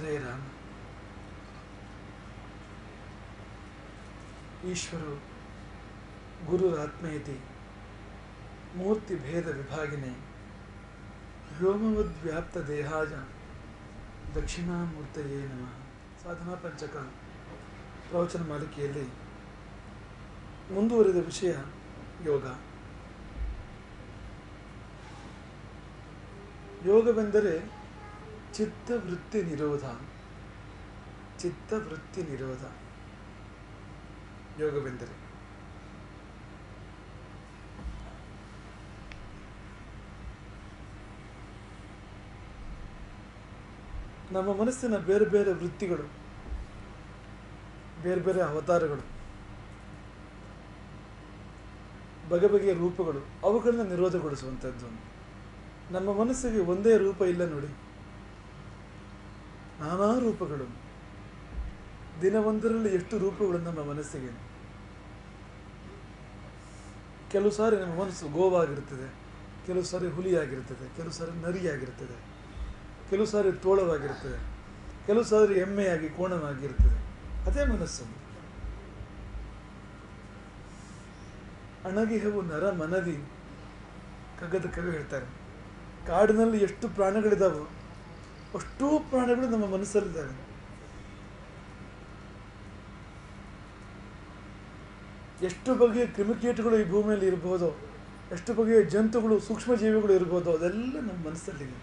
ಹರೇ ರಾಮ ಈಶ್ವರೋ ಗುರುರಾತ್ಮೇತಿ ಮೂರ್ತಿ ಭೇದ ವಿಭಾಗಿನೇ ವ್ಯೋಮವದ್ವ್ಯಾಪ್ತ ದೇಹಾಜ ದಕ್ಷಿಣಾಮೂರ್ತಯೇ ನಮಃ ಸಾಧನಾ ಪಂಚಕ ಪ್ರವಚನ ಮಾಲಿಕೆಯಲ್ಲಿ ಮುಂದುವರಿದ ವಿಷಯ ಯೋಗ ಯೋಗವೆಂದರೆ ಚಿತ್ತವೃತ್ತಿ ನಿರೋಧ ಚಿತ್ತವೃತ್ತಿ ನಿರೋಧ ಯೋಗವೆಂದರೆ ನಮ್ಮ ಮನಸ್ಸಿನ ಬೇರೆ ಬೇರೆ ವೃತ್ತಿಗಳು ಬೇರೆ ಬೇರೆ ಅವತಾರಗಳು ಬಗೆ ಬಗೆಯ ರೂಪಗಳು ಅವುಗಳನ್ನ ನಿರೋಧಗೊಳಿಸುವಂಥದ್ದು ನಮ್ಮ ಮನಸ್ಸಿಗೆ ಒಂದೇ ರೂಪ ಇಲ್ಲ ನೋಡಿ ನಾನಾ ರೂಪಗಳು ದಿನವೊಂದರಲ್ಲಿ ಎಷ್ಟು ರೂಪಗಳು ನಮ್ಮ ಮನಸ್ಸಿಗೆ ಕೆಲವು ಸಾರಿ ನಮ್ಮ ಮನಸ್ಸು ಗೋವಾಗಿರ್ತದೆ ಕೆಲವು ಸಾರಿ ಹುಲಿಯಾಗಿರ್ತದೆ ಕೆಲವು ಸಾರಿ ನರಿಯಾಗಿರ್ತದೆ ಕೆಲವು ಸಾರಿ ತೋಳವಾಗಿರ್ತದೆ ಕೆಲವು ಸಾರಿ ಎಮ್ಮೆಯಾಗಿ ಕೋಣವಾಗಿರ್ತದೆ ಅದೇ ಮನಸ್ಸು ಅಣಗಿಹವು ನರ ಮನದಿ ಕಗ್ಗದ ಕವಿ ಹೇಳ್ತಾರೆ ಕಾಡಿನಲ್ಲಿ ಎಷ್ಟು ಪ್ರಾಣಿಗಳಿದಾವೋ ಅಷ್ಟೂ ಪ್ರಾಣಿಗಳು ನಮ್ಮ ಮನಸ್ಸಲ್ಲಿದ್ದಾವೆ ಎಷ್ಟು ಬಗೆಯ ಕ್ರಿಮಿಕೀಟಗಳು ಈ ಭೂಮಿಯಲ್ಲಿ ಇರ್ಬೋದೋ ಎಷ್ಟು ಬಗೆಯ ಜಂತುಗಳು ಸೂಕ್ಷ್ಮ ಜೀವಿಗಳು ಇರ್ಬೋದೋ ಅದೆಲ್ಲ ನಮ್ಮ ಮನಸ್ಸಲ್ಲಿದೆ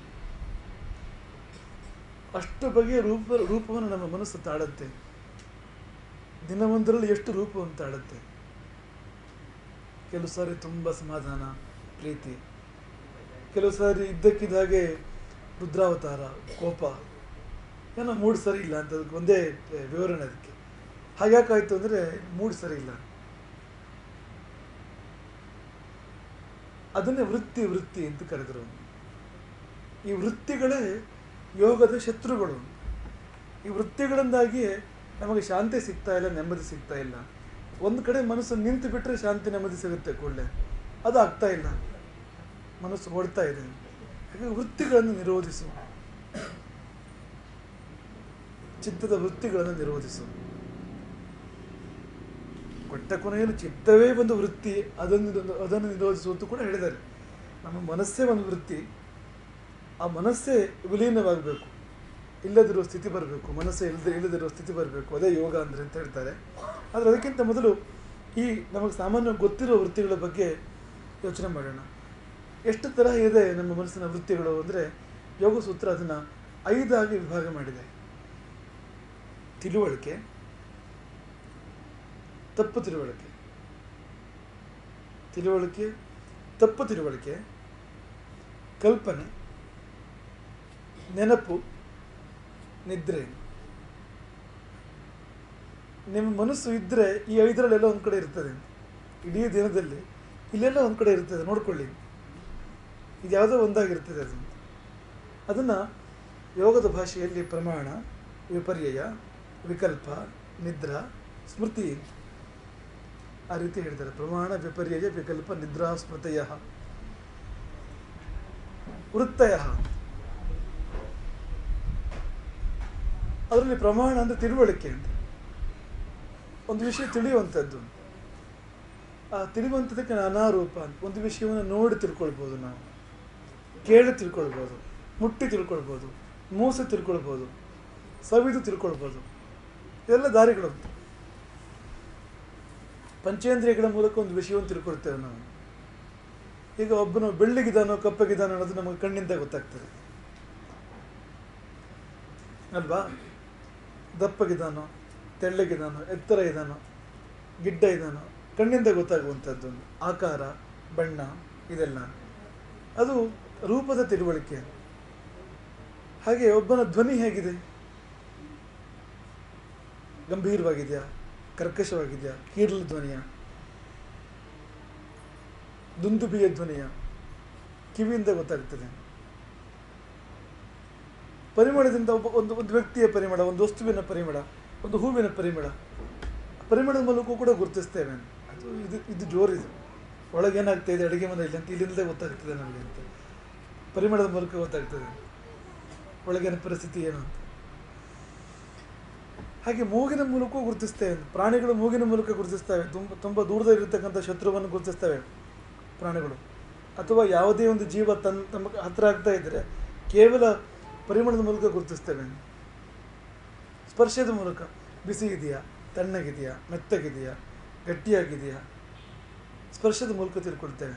ಅಷ್ಟು ಬಗೆಯ ರೂಪ ರೂಪವನ್ನು ನಮ್ಮ ಮನಸ್ಸು ತಾಳುತ್ತೆ ದಿನವೊಂದರಲ್ಲಿ ಎಷ್ಟು ರೂಪವನ್ನು ತಾಳುತ್ತೆ ಕೆಲವು ಸಾರಿ ತುಂಬ ಸಮಾಧಾನ ಪ್ರೀತಿ ಕೆಲವು ಸಾರಿ ಇದ್ದಕ್ಕಿದ್ದ ಹಾಗೆ ರುದ್ರಾವತಾರ ಕೋಪ ಏನೋ ಮೂಡ್ ಸರಿ ಇಲ್ಲ ಅಂತ ಅದಕ್ಕೆ ಒಂದೇ ವಿವರಣೆ ಅದಕ್ಕೆ ಹಾಗ್ಯಾಕಾಯ್ತು ಅಂದರೆ ಮೂಡ್ ಸರಿ ಇಲ್ಲ ಅದನ್ನೇ ವೃತ್ತಿ ವೃತ್ತಿ ಅಂತ ಕರೆದರು ಈ ವೃತ್ತಿಗಳೇ ಯೋಗದ ಶತ್ರುಗಳು ಈ ವೃತ್ತಿಗಳಿಂದಾಗಿ ನಮಗೆ ಶಾಂತಿ ಸಿಗ್ತಾ ಇಲ್ಲ ನೆಮ್ಮದಿ ಸಿಗ್ತಾ ಇಲ್ಲ ಒಂದು ಕಡೆ ಮನಸ್ಸು ನಿಂತು ಬಿಟ್ಟರೆ ಶಾಂತಿ ನೆಮ್ಮದಿ ಸಿಗುತ್ತೆ ಕೂಡಲೇ ಅದು ಆಗ್ತಾ ಇಲ್ಲ ಮನಸ್ಸು ಓಡ್ತಾ ಇದೆ ಹಾಗೆ ವೃತ್ತಿಗಳನ್ನು ನಿರೋಧಿಸು ಚಿತ್ತದ ವೃತ್ತಿಗಳನ್ನು ನಿರೋಧಿಸು ಕೊಟ್ಟ ಕೊನೆಯಲ್ಲಿ ಚಿತ್ತವೇ ಒಂದು ವೃತ್ತಿ ಅದನ್ನು ಅದನ್ನು ನಿರೋಧಿಸುವಂತೂ ಕೂಡ ಹೇಳಿದ್ದಾರೆ ನಮ್ಮ ಮನಸ್ಸೇ ಒಂದು ವೃತ್ತಿ ಆ ಮನಸ್ಸೇ ವಿಲೀನವಾಗಬೇಕು ಇಲ್ಲದಿರುವ ಸ್ಥಿತಿ ಬರಬೇಕು ಮನಸ್ಸೇ ಇಲ್ಲದೆ ಇಲ್ಲದಿರುವ ಸ್ಥಿತಿ ಬರಬೇಕು ಅದೇ ಯೋಗ ಅಂದರೆ ಅಂತ ಹೇಳ್ತಾರೆ ಆದರೆ ಅದಕ್ಕಿಂತ ಮೊದಲು ಈ ನಮಗೆ ಸಾಮಾನ್ಯ ಗೊತ್ತಿರೋ ವೃತ್ತಿಗಳ ಬಗ್ಗೆ ಯೋಚನೆ ಮಾಡೋಣ ಎಷ್ಟು ತರಹ ಇದೆ ನಮ್ಮ ಮನಸ್ಸಿನ ವೃತ್ತಿಗಳು ಅಂದರೆ ಯೋಗ ಸೂತ್ರ ಅದನ್ನು ಐದಾಗಿ ವಿಭಾಗ ಮಾಡಿದೆ ತಿಳುವಳಿಕೆ ತಪ್ಪು ತಿಳುವಳಿಕೆ ತಿಳುವಳಿಕೆ ತಪ್ಪು ತಿಳುವಳಿಕೆ ಕಲ್ಪನೆ ನೆನಪು ನಿದ್ರೆ ನಿಮ್ಮ ಮನಸ್ಸು ಇದ್ದರೆ ಈ ಐದರಲ್ಲೆಲ್ಲ ಒಂದು ಕಡೆ ಇರ್ತದೆ ಇಡೀ ದಿನದಲ್ಲಿ ಇಲ್ಲೆಲ್ಲ ಒಂದು ಕಡೆ ಇರ್ತದೆ ನೋಡ್ಕೊಳ್ಳಿ ಇದು ಯಾವುದೋ ಒಂದಾಗಿರ್ತದೆ ಅದು ಅದನ್ನು ಯೋಗದ ಭಾಷೆಯಲ್ಲಿ ಪ್ರಮಾಣ ವಿಪರ್ಯಯ ವಿಕಲ್ಪ ನಿದ್ರಾ ಸ್ಮೃತಿ ಆ ರೀತಿ ಹೇಳ್ತಾರೆ ಪ್ರಮಾಣ ವಿಪರ್ಯಯ ವಿಕಲ್ಪ ನಿದ್ರಾ ಸ್ಮೃತಯ ವೃತ್ತಯ ಅದರಲ್ಲಿ ಪ್ರಮಾಣ ಅಂದರೆ ತಿಳುವಳಿಕೆ ಅಂತ ಒಂದು ವಿಷಯ ತಿಳಿಯುವಂಥದ್ದು ಆ ತಿಳಿಯುವಂಥದ್ದಕ್ಕೆ ನಾನಾ ರೂಪ ಅಂತ ಒಂದು ವಿಷಯವನ್ನು ನೋಡಿ ತಿಳ್ಕೊಳ್ಬೋದು ನಾವು ಕೇಳಿ ತಿಳ್ಕೊಳ್ಬೋದು ಮುಟ್ಟಿ ತಿಳ್ಕೊಳ್ಬೋದು ಮೂಸಿ ತಿಳ್ಕೊಳ್ಬೋದು ಸವಿದು ತಿಳ್ಕೊಳ್ಬೋದು ಇದೆಲ್ಲ ದಾರಿಗಳು ಪಂಚೇಂದ್ರಿಯಗಳ ಮೂಲಕ ಒಂದು ವಿಷಯವನ್ನು ತಿಳ್ಕೊಳ್ತೇವೆ ನಾವು ಈಗ ಒಬ್ಬನು ಬೆಳ್ಳಿಗಿದಾನೋ ಕಪ್ಪಗಿದಾನೋ ಅನ್ನೋದು ನಮಗೆ ಕಣ್ಣಿಂದ ಗೊತ್ತಾಗ್ತದೆ ಅಲ್ವಾ ದಪ್ಪಗಿದಾನೋ ತೆಳ್ಳಗಿದಾನೋ ಎತ್ತರ ಇದಾನೋ ಗಿಡ್ಡ ಇದಾನೋ ಕಣ್ಣಿಂದ ಗೊತ್ತಾಗುವಂಥದ್ದು ಒಂದು ಆಕಾರ ಬಣ್ಣ ಇದೆಲ್ಲ ಅದು ರೂಪದ ತಿಳುವಳಿಕೆ ಹಾಗೆ ಒಬ್ಬನ ಧ್ವನಿ ಹೇಗಿದೆ ಗಂಭೀರವಾಗಿದೆಯಾ ಕರ್ಕಶವಾಗಿದೆಯಾ ಕೀರ್ಲ ಧ್ವನಿಯ ದುಂದುಬಿಯ ಧ್ವನಿಯ ಕಿವಿಯಿಂದ ಗೊತ್ತಾಗ್ತದೆ ಪರಿಮಳದಿಂದ ಒಬ್ಬ ಒಂದು ಒಂದು ವ್ಯಕ್ತಿಯ ಪರಿಮಳ ಒಂದು ವಸ್ತುವಿನ ಪರಿಮಳ ಒಂದು ಹೂವಿನ ಪರಿಮಳ ಪರಿಮಳದ ಮೂಲಕ ಕೂಡ ಗುರುತಿಸ್ತೇವೆ ಅದು ಇದು ಇದು ಜೋರಿದು ಒಳಗೇನಾಗ್ತಾ ಇದೆ ಅಡುಗೆ ಮನೆಯಲ್ಲಿ ಅಂತ ಇಲ್ಲಿಂದಲೇ ಗೊತ್ತಾಗ್ತದೆ ನಮಗೆ ಅಂತ ಪರಿಮಳದ ಮೂಲಕ ಗೊತ್ತಾಗ್ತದೆ ಒಳಗಿನ ಪರಿಸ್ಥಿತಿ ಏನು ಅಂತ ಹಾಗೆ ಮೂಗಿನ ಮೂಲಕವೂ ಗುರುತಿಸ್ತೇವೆ ಪ್ರಾಣಿಗಳು ಮೂಗಿನ ಮೂಲಕ ಗುರುತಿಸ್ತವೆ ತುಂಬ ತುಂಬ ದೂರದಲ್ಲಿರ್ತಕ್ಕಂಥ ಶತ್ರುವನ್ನು ಗುರುತಿಸ್ತವೆ ಪ್ರಾಣಿಗಳು ಅಥವಾ ಯಾವುದೇ ಒಂದು ಜೀವ ತನ್ನ ತಮ್ಮ ಹತ್ತಿರ ಆಗ್ತಾ ಇದ್ದರೆ ಕೇವಲ ಪರಿಮಳದ ಮೂಲಕ ಗುರುತಿಸ್ತೇವೆ ಸ್ಪರ್ಶದ ಮೂಲಕ ಬಿಸಿ ಇದೆಯಾ ತಣ್ಣಗಿದೆಯಾ ಮೆತ್ತಗಿದೆಯಾ ಗಟ್ಟಿಯಾಗಿದೆಯಾ ಸ್ಪರ್ಶದ ಮೂಲಕ ತಿಳ್ಕೊಳ್ತೇವೆ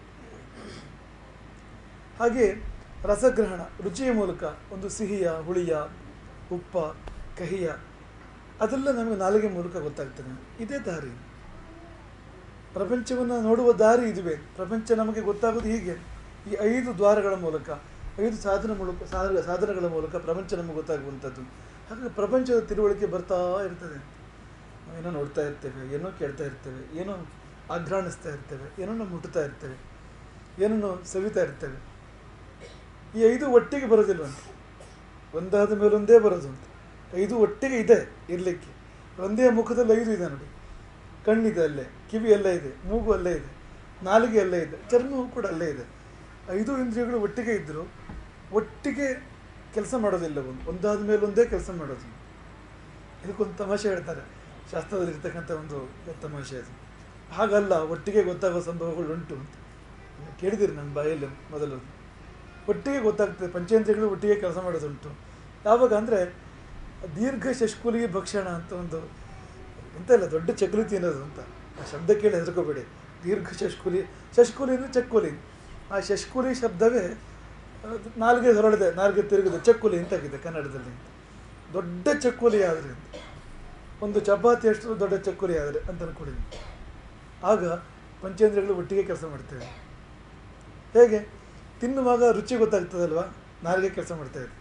ಹಾಗೆ ರಸಗ್ರಹಣ ರುಚಿಯ ಮೂಲಕ ಒಂದು ಸಿಹಿಯ ಹುಳಿಯ ಉಪ್ಪ ಕಹಿಯ ಅದೆಲ್ಲ ನಮಗೆ ನಾಲಿಗೆ ಮೂಲಕ ಗೊತ್ತಾಗ್ತದೆ ಇದೇ ದಾರಿ ಪ್ರಪಂಚವನ್ನು ನೋಡುವ ದಾರಿ ಇದುವೇ ಪ್ರಪಂಚ ನಮಗೆ ಗೊತ್ತಾಗೋದು ಹೀಗೆ ಈ ಐದು ದ್ವಾರಗಳ ಮೂಲಕ ಐದು ಸಾಧನ ಮೂಲಕ ಸಾಧ ಸಾಧನಗಳ ಮೂಲಕ ಪ್ರಪಂಚ ನಮಗೆ ಗೊತ್ತಾಗುವಂಥದ್ದು ಹಾಗಾಗಿ ಪ್ರಪಂಚದ ತಿಳುವಳಿಕೆ ಬರ್ತಾ ಇರ್ತದೆ ನಾವೇನೋ ನೋಡ್ತಾ ಇರ್ತೇವೆ ಏನೋ ಕೇಳ್ತಾ ಇರ್ತೇವೆ ಏನೋ ಆಘ್ರಾಣಿಸ್ತಾ ಇರ್ತೇವೆ ಏನೋ ನಾವು ಮುಟ್ತಾ ಇರ್ತೇವೆ ಏನನ್ನು ಸವಿತಾ ಇರ್ತೇವೆ ಈ ಐದು ಒಟ್ಟಿಗೆ ಬರೋದಿಲ್ವಂತೆ ಒಂದಾದ ಮೇಲೆ ಒಂದೇ ಬರೋದು ಅಂತ ಐದು ಒಟ್ಟಿಗೆ ಇದೆ ಇರಲಿಕ್ಕೆ ಒಂದೇ ಮುಖದಲ್ಲಿ ಐದು ಇದೆ ನೋಡಿ ಕಣ್ಣಿದೆ ಅಲ್ಲೇ ಕಿವಿ ಅಲ್ಲೇ ಇದೆ ಮೂಗು ಅಲ್ಲೇ ಇದೆ ನಾಲಿಗೆ ಅಲ್ಲೇ ಇದೆ ಚರ್ಮವು ಕೂಡ ಅಲ್ಲೇ ಇದೆ ಐದು ಇಂದ್ರಿಯಗಳು ಒಟ್ಟಿಗೆ ಇದ್ದರು ಒಟ್ಟಿಗೆ ಕೆಲಸ ಮಾಡೋದಿಲ್ಲ ಒಂದು ಒಂದಾದ ಮೇಲೆ ಒಂದೇ ಕೆಲಸ ಮಾಡೋದು ಇದಕ್ಕೊಂದು ತಮಾಷೆ ಹೇಳ್ತಾರೆ ಶಾಸ್ತ್ರದಲ್ಲಿ ಇರ್ತಕ್ಕಂಥ ಒಂದು ತಮಾಷೆ ಅದು ಹಾಗಲ್ಲ ಒಟ್ಟಿಗೆ ಗೊತ್ತಾಗೋ ಸಂಭವಗಳು ಉಂಟು ಅಂತ ಕೇಳಿದಿರಿ ನನ್ನ ಬಾಯಲ್ಲಿ ಮೊದಲು ಒಟ್ಟಿಗೆ ಗೊತ್ತಾಗ್ತದೆ ಪಂಚೇಂದ್ರಿಯಗಳು ಒಟ್ಟಿಗೆ ಕೆಲಸ ಮಾಡೋದುಂಟು ಯಾವಾಗ ಅಂದರೆ ದೀರ್ಘ ಶಶ್ಕುಲಿಗೆ ಭಕ್ಷಣ ಅಂತ ಒಂದು ಎಂತ ಇಲ್ಲ ದೊಡ್ಡ ಚಕ್ಕುಲಿ ತಿನ್ನೋದು ಅಂತ ಆ ಶಬ್ದ ಕೇಳಿ ಹೆದರ್ಕೋಬೇಡಿ ದೀರ್ಘ ಶಶ್ಕುಲಿ ಶಶ್ಕುಲಿ ಅಂದರೆ ಚಕ್ಕುಲಿ ಆ ಶಶ್ಕುಲಿ ಶಬ್ದವೇ ಅದು ನಾಲ್ಗೆ ಹೊರಳಿದೆ ನಾಲ್ಗೆ ತಿರುಗಿದೆ ಚಕ್ಕುಲಿ ಅಂತಾಗಿದೆ ಕನ್ನಡದಲ್ಲಿ ದೊಡ್ಡ ಚಕ್ಕುಲಿ ಆದರೆ ಅಂತ ಒಂದು ಚಪಾತಿ ಅಷ್ಟು ದೊಡ್ಡ ಚಕ್ಕುಲಿ ಆದರೆ ಅಂತ ಅನ್ಕೊಳ್ಳಿ ಆಗ ಪಂಚೇಂದ್ರಿಯಗಳು ಒಟ್ಟಿಗೆ ಕೆಲಸ ಮಾಡ್ತೇವೆ ಹೇಗೆ ತಿನ್ನುವಾಗ ರುಚಿ ಗೊತ್ತಾಗ್ತದಲ್ವಾ ನಾಲ್ಗೆ ಕೆಲಸ ಮಾಡ್ತಾ ಇದೆ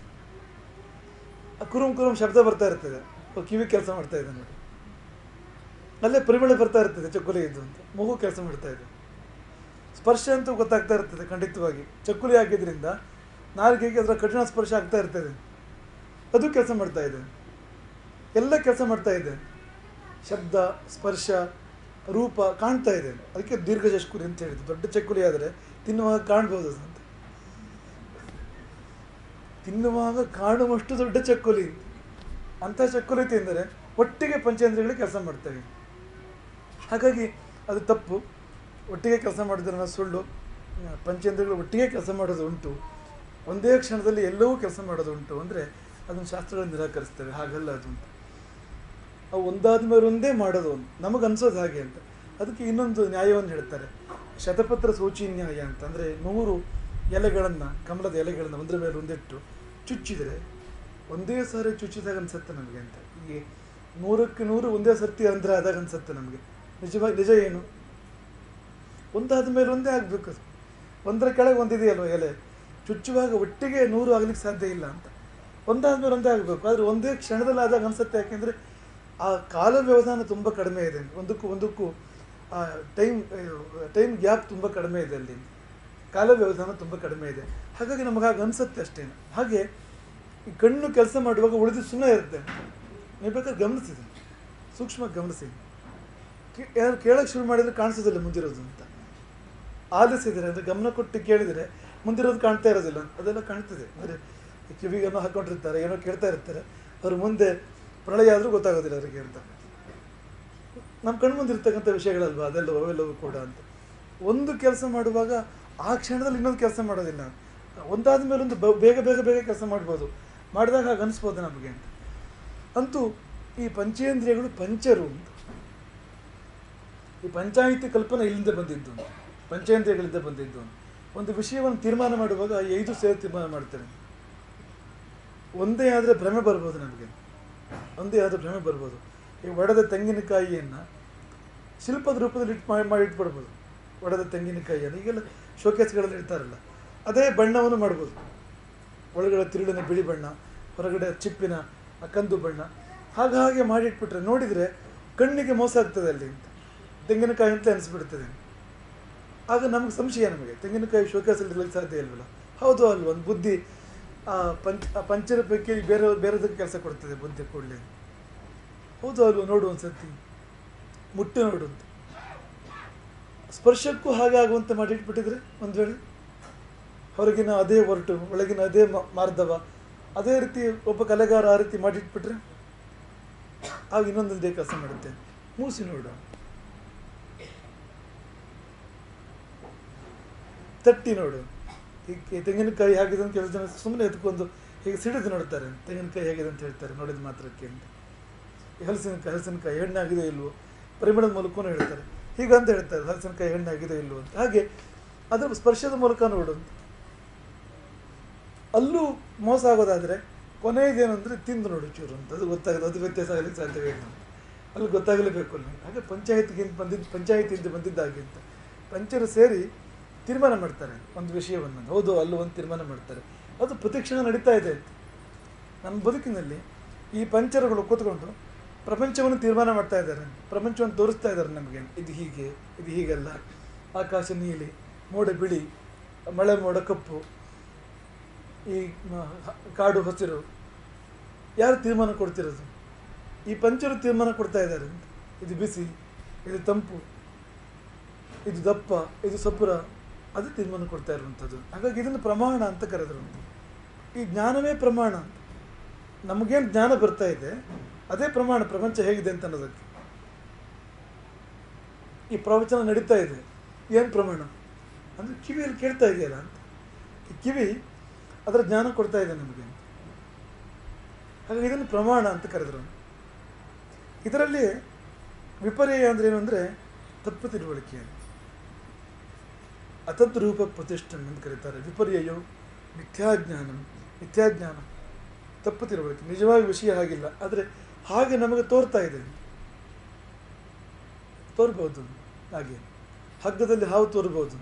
ಆ ಕುರುಮ್ ಕುರುಮ್ ಶಬ್ದ ಬರ್ತಾ ಇರ್ತದೆ ಓ ಕಿವಿ ಕೆಲಸ ಮಾಡ್ತಾ ಇದೆ ನೋಡಿ ಅಲ್ಲೇ ಪರಿಮಳ ಬರ್ತಾ ಇರ್ತದೆ ಚಕ್ಕುಲಿ ಇದ್ದು ಅಂತ ಮೂಗು ಕೆಲಸ ಮಾಡ್ತಾ ಇದೆ ಸ್ಪರ್ಶ ಅಂತೂ ಗೊತ್ತಾಗ್ತಾ ಇರ್ತದೆ ಖಂಡಿತವಾಗಿ ಚಕ್ಕುಲಿ ಹಾಕಿದ್ರಿಂದ ನಾಲ್ಗೆಗೆ ಅದರ ಕಠಿಣ ಸ್ಪರ್ಶ ಆಗ್ತಾ ಇರ್ತದೆ ಅದು ಕೆಲಸ ಮಾಡ್ತಾ ಇದೆ ಎಲ್ಲ ಕೆಲಸ ಮಾಡ್ತಾ ಇದೆ ಶಬ್ದ ಸ್ಪರ್ಶ ರೂಪ ಕಾಣ್ತಾ ಇದೆ ಅದಕ್ಕೆ ದೀರ್ಘ ಚಕ್ಕುಲಿ ಅಂತ ಹೇಳಿದ್ದು ದೊಡ್ಡ ಚಕ್ಕುಲಿ ಆದರೆ ತಿನ್ನುವಾಗ ಕಾಣ್ಬೋದು ಅಂತ ತಿನ್ನುವಾಗ ಕಾಣುವಷ್ಟು ದೊಡ್ಡ ಚಕ್ಕುಲಿ ಅಂಥ ಚಕ್ಕುಲಿ ತಿಂದರೆ ಒಟ್ಟಿಗೆ ಪಂಚೇಂದ್ರಿಯಗಳಿಗೆ ಕೆಲಸ ಮಾಡ್ತವೆ ಹಾಗಾಗಿ ಅದು ತಪ್ಪು ಒಟ್ಟಿಗೆ ಕೆಲಸ ಮಾಡಿದ್ರೆ ನಾವು ಸುಳ್ಳು ಪಂಚೇಂದ್ರಿಯಗಳು ಒಟ್ಟಿಗೆ ಕೆಲಸ ಮಾಡೋದು ಉಂಟು ಒಂದೇ ಕ್ಷಣದಲ್ಲಿ ಎಲ್ಲವೂ ಕೆಲಸ ಮಾಡೋದು ಉಂಟು ಅಂದರೆ ಅದನ್ನು ಶಾಸ್ತ್ರಗಳನ್ನು ನಿರಾಕರಿಸ್ತೇವೆ ಹಾಗಲ್ಲ ಅದು ಅಂತ ಅವು ಒಂದಾದ ಮೇಲೆ ಒಂದೇ ಮಾಡೋದು ಒಂದು ನಮಗೆ ಅನ್ಸೋದು ಹಾಗೆ ಅಂತ ಅದಕ್ಕೆ ಇನ್ನೊಂದು ನ್ಯಾಯವನ್ನು ಹೇಳ್ತಾರೆ ಶತಪತ್ರ ಸೂಚಿ ನ್ಯಾಯ ಅಂತ ಅಂದರೆ ನೂರು ಎಲೆಗಳನ್ನು ಕಮಲದ ಎಲೆಗಳನ್ನು ಒಂದರ ಮೇಲೆ ಒಂದಿಟ್ಟು ಚುಚ್ಚಿದರೆ ಒಂದೇ ಸಾರಿ ಚುಚ್ಚಿದಾಗ ಅನ್ಸುತ್ತೆ ನಮಗೆ ಅಂತ ಈ ನೂರಕ್ಕೆ ನೂರು ಒಂದೇ ಸರ್ತಿ ಅಂದ್ರೆ ಆದಾಗ ಅನ್ಸುತ್ತೆ ನಮಗೆ ನಿಜವಾಗಿ ನಿಜ ಏನು ಒಂದಾದ ಮೇಲೆ ಒಂದೇ ಆಗಬೇಕು ಅದು ಒಂದರ ಕೆಳಗೆ ಒಂದಿದೆಯಲ್ವ ಎಲೆ ಚುಚ್ಚುವಾಗ ಒಟ್ಟಿಗೆ ನೂರು ಆಗ್ಲಿಕ್ಕೆ ಸಾಧ್ಯ ಇಲ್ಲ ಅಂತ ಒಂದಾದ ಮೇಲೆ ಒಂದೇ ಆಗಬೇಕು ಆದರೆ ಒಂದೇ ಕ್ಷಣದಲ್ಲಿ ಆದಾಗ ಅನ್ಸುತ್ತೆ ಯಾಕೆಂದರೆ ಆ ಕಾಲ ವ್ಯವಧಾನ ತುಂಬ ಕಡಿಮೆ ಇದೆ ಒಂದಕ್ಕೂ ಒಂದಕ್ಕೂ ಆ ಟೈಮ್ ಟೈಮ್ ಗ್ಯಾಪ್ ತುಂಬ ಕಡಿಮೆ ಇದೆ ಅಲ್ಲಿ ಕಾಲ ವ್ಯವಧಾನ ತುಂಬ ಕಡಿಮೆ ಇದೆ ಹಾಗಾಗಿ ನಮಗೆ ಹಾಗೆ ಅನಿಸುತ್ತೆ ಅಷ್ಟೇ ಹಾಗೆ ಈ ಕಣ್ಣು ಕೆಲಸ ಮಾಡುವಾಗ ಉಳಿದು ಸುಮ್ಮನೆ ಇರುತ್ತೆ ನೀವು ಬೇಕಾದ್ರೆ ಗಮನಿಸಿದೆ ಸೂಕ್ಷ್ಮ ಗಮನಿಸಿ ಕೇ- ಯಾರು ಕೇಳೋಕ್ಕೆ ಶುರು ಮಾಡಿದರೆ ಕಾಣಿಸೋದಿಲ್ಲ ಮುಂದಿರೋದು ಅಂತ ಆಲಿಸಿದರೆ ಅಂದರೆ ಗಮನ ಕೊಟ್ಟು ಕೇಳಿದರೆ ಮುಂದಿರೋದು ಕಾಣ್ತಾ ಇರೋದಿಲ್ಲ ಅದೆಲ್ಲ ಕಾಣ್ತದೆ ಅಂದರೆ ಕಿವಿಗೇನೋ ಹಾಕೊಂಡಿರ್ತಾರೆ ಏನೋ ಕೇಳ್ತಾ ಇರ್ತಾರೆ ಅವ್ರ ಮುಂದೆ ಪ್ರಳಯ ಆದರೂ ಗೊತ್ತಾಗೋದಿಲ್ಲ ಅವರಿಗೆ ಅಂತ ನಮ್ಮ ಕಣ್ಮುಂದಿರ್ತಕ್ಕಂಥ ವಿಷಯಗಳಲ್ವಾ ಅದೆಲ್ಲ ಅವೆಲ್ಲವೂ ಕೂಡ ಅಂತ ಒಂದು ಕೆಲಸ ಮಾಡುವಾಗ ಆ ಕ್ಷಣದಲ್ಲಿ ಇನ್ನೊಂದು ಕೆಲಸ ಮಾಡೋದಿಲ್ಲ ಒಂದಾದ ಮೇಲೆ ಒಂದು ಬ- ಬೇಗ ಬೇಗ ಬೇಗ ಕೆಲಸ ಮಾಡ್ಬೋದು ಮಾಡಿದಾಗ ಹಾಗೆ ಅನಿಸ್ಬೋದು ನಮಗೆ ಅಂತ ಅಂತೂ ಈ ಪಂಚೇಂದ್ರಿಯಗಳು ಪಂಚರು ಅಂತ ಈ ಪಂಚಾಯಿತಿ ಕಲ್ಪನೆ ಇಲ್ಲಿಂದ ಬಂದಿದ್ದು ಪಂಚೇಂದ್ರಿಯಗಳಿಂದ ಬಂದಿದ್ದು ಒಂದು ವಿಷಯವನ್ನು ತೀರ್ಮಾನ ಮಾಡುವಾಗ ಈ ಐದು ಸೇರಿ ತೀರ್ಮಾನ ಮಾಡ್ತೇವೆ ಒಂದೇ ಆದರೆ ಭ್ರಮೆ ಬರ್ಬೋದು ನಮಗೆ ಒಂದೇ ಆದರೆ ಭ್ರಮೆ ಬರ್ಬೋದು ಈ ಒಡೆದ ತೆಂಗಿನಕಾಯಿಯನ್ನು ಶಿಲ್ಪದ ರೂಪದಲ್ಲಿ ಇಟ್ಟು ಮಾಡಿ ಮಾಡಿ ಇಟ್ಬಿಡ್ಬೋದು ಒಡೆದ ತೆಂಗಿನಕಾಯಿಯನ್ನು ಈಗೆಲ್ಲ ಶೋಕೇಸ್ಗಳಲ್ಲಿ ಇಡ್ತಾರಲ್ಲ ಅದೇ ಬಣ್ಣವನ್ನು ಮಾಡ್ಬೋದು ಒಳಗಡೆ ತಿರುಳಿನ ಬಿಳಿ ಬಣ್ಣ ಹೊರಗಡೆ ಚಿಪ್ಪಿನ ಆ ಕಂದು ಬಣ್ಣ ಹಾಗೆ ಹಾಗೆ ಮಾಡಿಟ್ಬಿಟ್ರೆ ನೋಡಿದರೆ ಕಣ್ಣಿಗೆ ಮೋಸ ಆಗ್ತದೆ ಅಲ್ಲಿ ಅಂತ ತೆಂಗಿನಕಾಯಿ ಅಂತ ಅನಿಸ್ಬಿಡ್ತದೆ ಆಗ ನಮಗೆ ಸಂಶಯ ನಮಗೆ ತೆಂಗಿನಕಾಯಿ ಶೋಕೇಸಲ್ಲಿ ಇರ್ಲಿಕ್ಕೆ ಸಾಧ್ಯ ಇಲ್ವಲ್ಲ ಹೌದು ಅಲ್ವ ಒಂದು ಬುದ್ಧಿ ಆ ಪಂಚ ಆ ಪಂಚರ ಪೈಕಿ ಬೇರೆ ಬೇರೆದಕ್ಕೆ ಕೆಲಸ ಕೊಡ್ತದೆ ಬುದ್ಧಿ ಕೂಡಲೇ ಹೌದು ಅಲ್ವ ನೋಡು ಒಂದ್ಸತಿ ಮುಟ್ಟು ನೋಡು ಅಂತ ಸ್ಪರ್ಶಕ್ಕೂ ಹಾಗೆ ಆಗುವಂತೆ ಮಾಡಿ ಇಟ್ಬಿಟ್ಟಿದ್ರೆ ಒಂದು ವೇಳೆ ಹೊರಗಿನ ಅದೇ ಹೊರಟು ಒಳಗಿನ ಅದೇ ಮ- ಮಾರ್ಧವ ಅದೇ ರೀತಿ ಒಬ್ಬ ಕಲೆಗಾರ ಆ ರೀತಿ ಮಾಡಿಟ್ಬಿಟ್ರೆ ಆಗ ಇನ್ನೊಂದೊಂದೇ ಕೆಲಸ ಮಾಡುತ್ತೆ ಮೂಸಿ ನೋಡು ತಟ್ಟಿ ನೋಡು ಈ ತೆಂಗಿನಕಾಯಿ ಹಾಕಿದ ಅಂತ ಕೆಲವು ಜನ ಸುಮ್ಮನೆ ಎತ್ಕೊಂಡು ಹೀಗೆ ಸಿಡಿದು ನೋಡ್ತಾರೆ ತೆಂಗಿನಕಾಯಿ ಹೇಗಿದೆ ಅಂತ ಹೇಳ್ತಾರೆ ನೋಡಿದ ಮಾತ್ರಕ್ಕೆ ಅಂತ ಈ ಹಲಸಿನಕಾಯಿ ಹಲಸಿನಕಾಯಿ ಹೆಣ್ಣಾಗಿದೆ ಇಲ್ವೋ ಪರಿಮಳದ ಮೂಲಕನೂ ಹೇಳ್ತಾರೆ ಹೀಗಂತ ಹೇಳ್ತಾರೆ ಹಲಸಿನಕಾಯಿ ಹೆಣ್ಣಾಗಿದೆ ಇಲ್ವೋ ಅಂತ ಹಾಗೆ ಅದರ ಸ್ಪರ್ಶದ ಮೂಲಕ ನೋಡು ಅಂತ ಅಲ್ಲೂ ಮೋಸ ಆಗೋದಾದರೆ ಕೊನೆಯದೇನು ಅಂದರೆ ತಿಂದು ನೋಡು ಚೂರು ಅಂತ ಅದು ಗೊತ್ತಾಗದು ಅದು ವ್ಯತ್ಯಾಸ ಆಗಲಿಕ್ಕೆ ಸಾಧ್ಯವೇ ಇಲ್ಲ ಅಂತ ಅಲ್ಲಿ ಗೊತ್ತಾಗಲೇಬೇಕು ಅಲ್ಲಿ ಹಾಗೆ ಪಂಚಾಯತ್ಗೆ ಬಂದಿದ್ದು ಪಂಚಾಯತಿಯಿಂದ ಬಂದಿದ್ದಾಗೆ ಅಂತ ಪಂಚರು ಸೇರಿ ತೀರ್ಮಾನ ಮಾಡ್ತಾರೆ ಒಂದು ವಿಷಯವನ್ನು ಹೌದು ಅಲ್ಲೂ ಒಂದು ತೀರ್ಮಾನ ಮಾಡ್ತಾರೆ ಅದು ಪ್ರತಿಕ್ಷಣ ನಡೀತಾ ಇದೆ ಅಂತ ನಮ್ಮ ಬದುಕಿನಲ್ಲಿ ಈ ಪಂಚರುಗಳು ಕೂತ್ಕೊಂಡು ಪ್ರಪಂಚವನ್ನು ತೀರ್ಮಾನ ಮಾಡ್ತಾ ಇದ್ದಾರೆ ಪ್ರಪಂಚವನ್ನು ತೋರಿಸ್ತಾ ಇದ್ದಾರೆ ನಮಗೆ ಇದು ಹೀಗೆ ಇದು ಹೀಗಲ್ಲ ಆಕಾಶ ನೀಲಿ ಮೋಡ ಬಿಳಿ ಮಳೆ ಮೋಡ ಕಪ್ಪು ಈ ಮ- ಹ- ಕಾಡು ಹಸಿರು ಯಾರು ತೀರ್ಮಾನ ಕೊಡ್ತಿರೋದು ಈ ಪಂಚರು ತೀರ್ಮಾನ ಕೊಡ್ತಾ ಇದ್ದಾರೆ ಅಂತ. ಇದು ಬಿಸಿ ಇದು ತಂಪು ಇದು ದಪ್ಪ ಇದು ಸಪುರ ಅದು ತೀರ್ಮಾನ ಕೊಡ್ತಾ ಇರುವಂಥದ್ದು ಹಾಗಾಗಿ ಇದನ್ನು ಪ್ರಮಾಣ ಅಂತ ಕರೆದರು ಈ ಜ್ಞಾನವೇ ಪ್ರಮಾಣ ನಮಗೇನು ಜ್ಞಾನ ಬರ್ತಾ ಇದೆ ಅದೇ ಪ್ರಮಾಣ ಪ್ರಪಂಚ ಹೇಗಿದೆ ಅಂತ ಅನ್ನೋದಕ್ಕೆ ಈ ಪ್ರವಚನ ನಡೀತಾ ಇದೆ ಏನು ಪ್ರಮಾಣ ಅಂದರೆ ಕಿವಿಯಲ್ಲಿ ಕೇಳ್ತಾ ಇದೆಯಲ್ಲ ಅಂತ ಈ ಕಿವಿ ಅದರ ಜ್ಞಾನ ಕೊಡ್ತಾ ಇದೆ ನಮಗೆ ಹಾಗಾಗಿ ಇದನ್ನು ಪ್ರಮಾಣ ಅಂತ ಕರೆದರು ಇದರಲ್ಲಿ ವಿಪರ್ಯಯ ಅಂದ್ರೆ ಏನು ಅಂದರೆ ತಪ್ಪು ತಿಳುವಳಿಕೆ ಅತದ್ರೂಪ ಪ್ರತಿಷ್ಠನ್ ಅಂತ ಕರೀತಾರೆ ವಿಪರ್ಯಯೋ ಮಿಥ್ಯಾಜ್ಞಾನ ಮಿಥ್ಯಾಜ್ಞಾನ ತಪ್ಪು ತಿಳುವಳಿಕೆ ನಿಜವಾಗಿ ವಿಷಯ ಹಾಗಿಲ್ಲ ಆದರೆ ಹಾಗೆ ನಮಗೆ ತೋರ್ತಾ ಇದೆ ತೋರ್ಬೋದು ಹಾಗೆ ಹಗ್ಗದಲ್ಲಿ ಹಾವು ತೋರ್ಬೋದು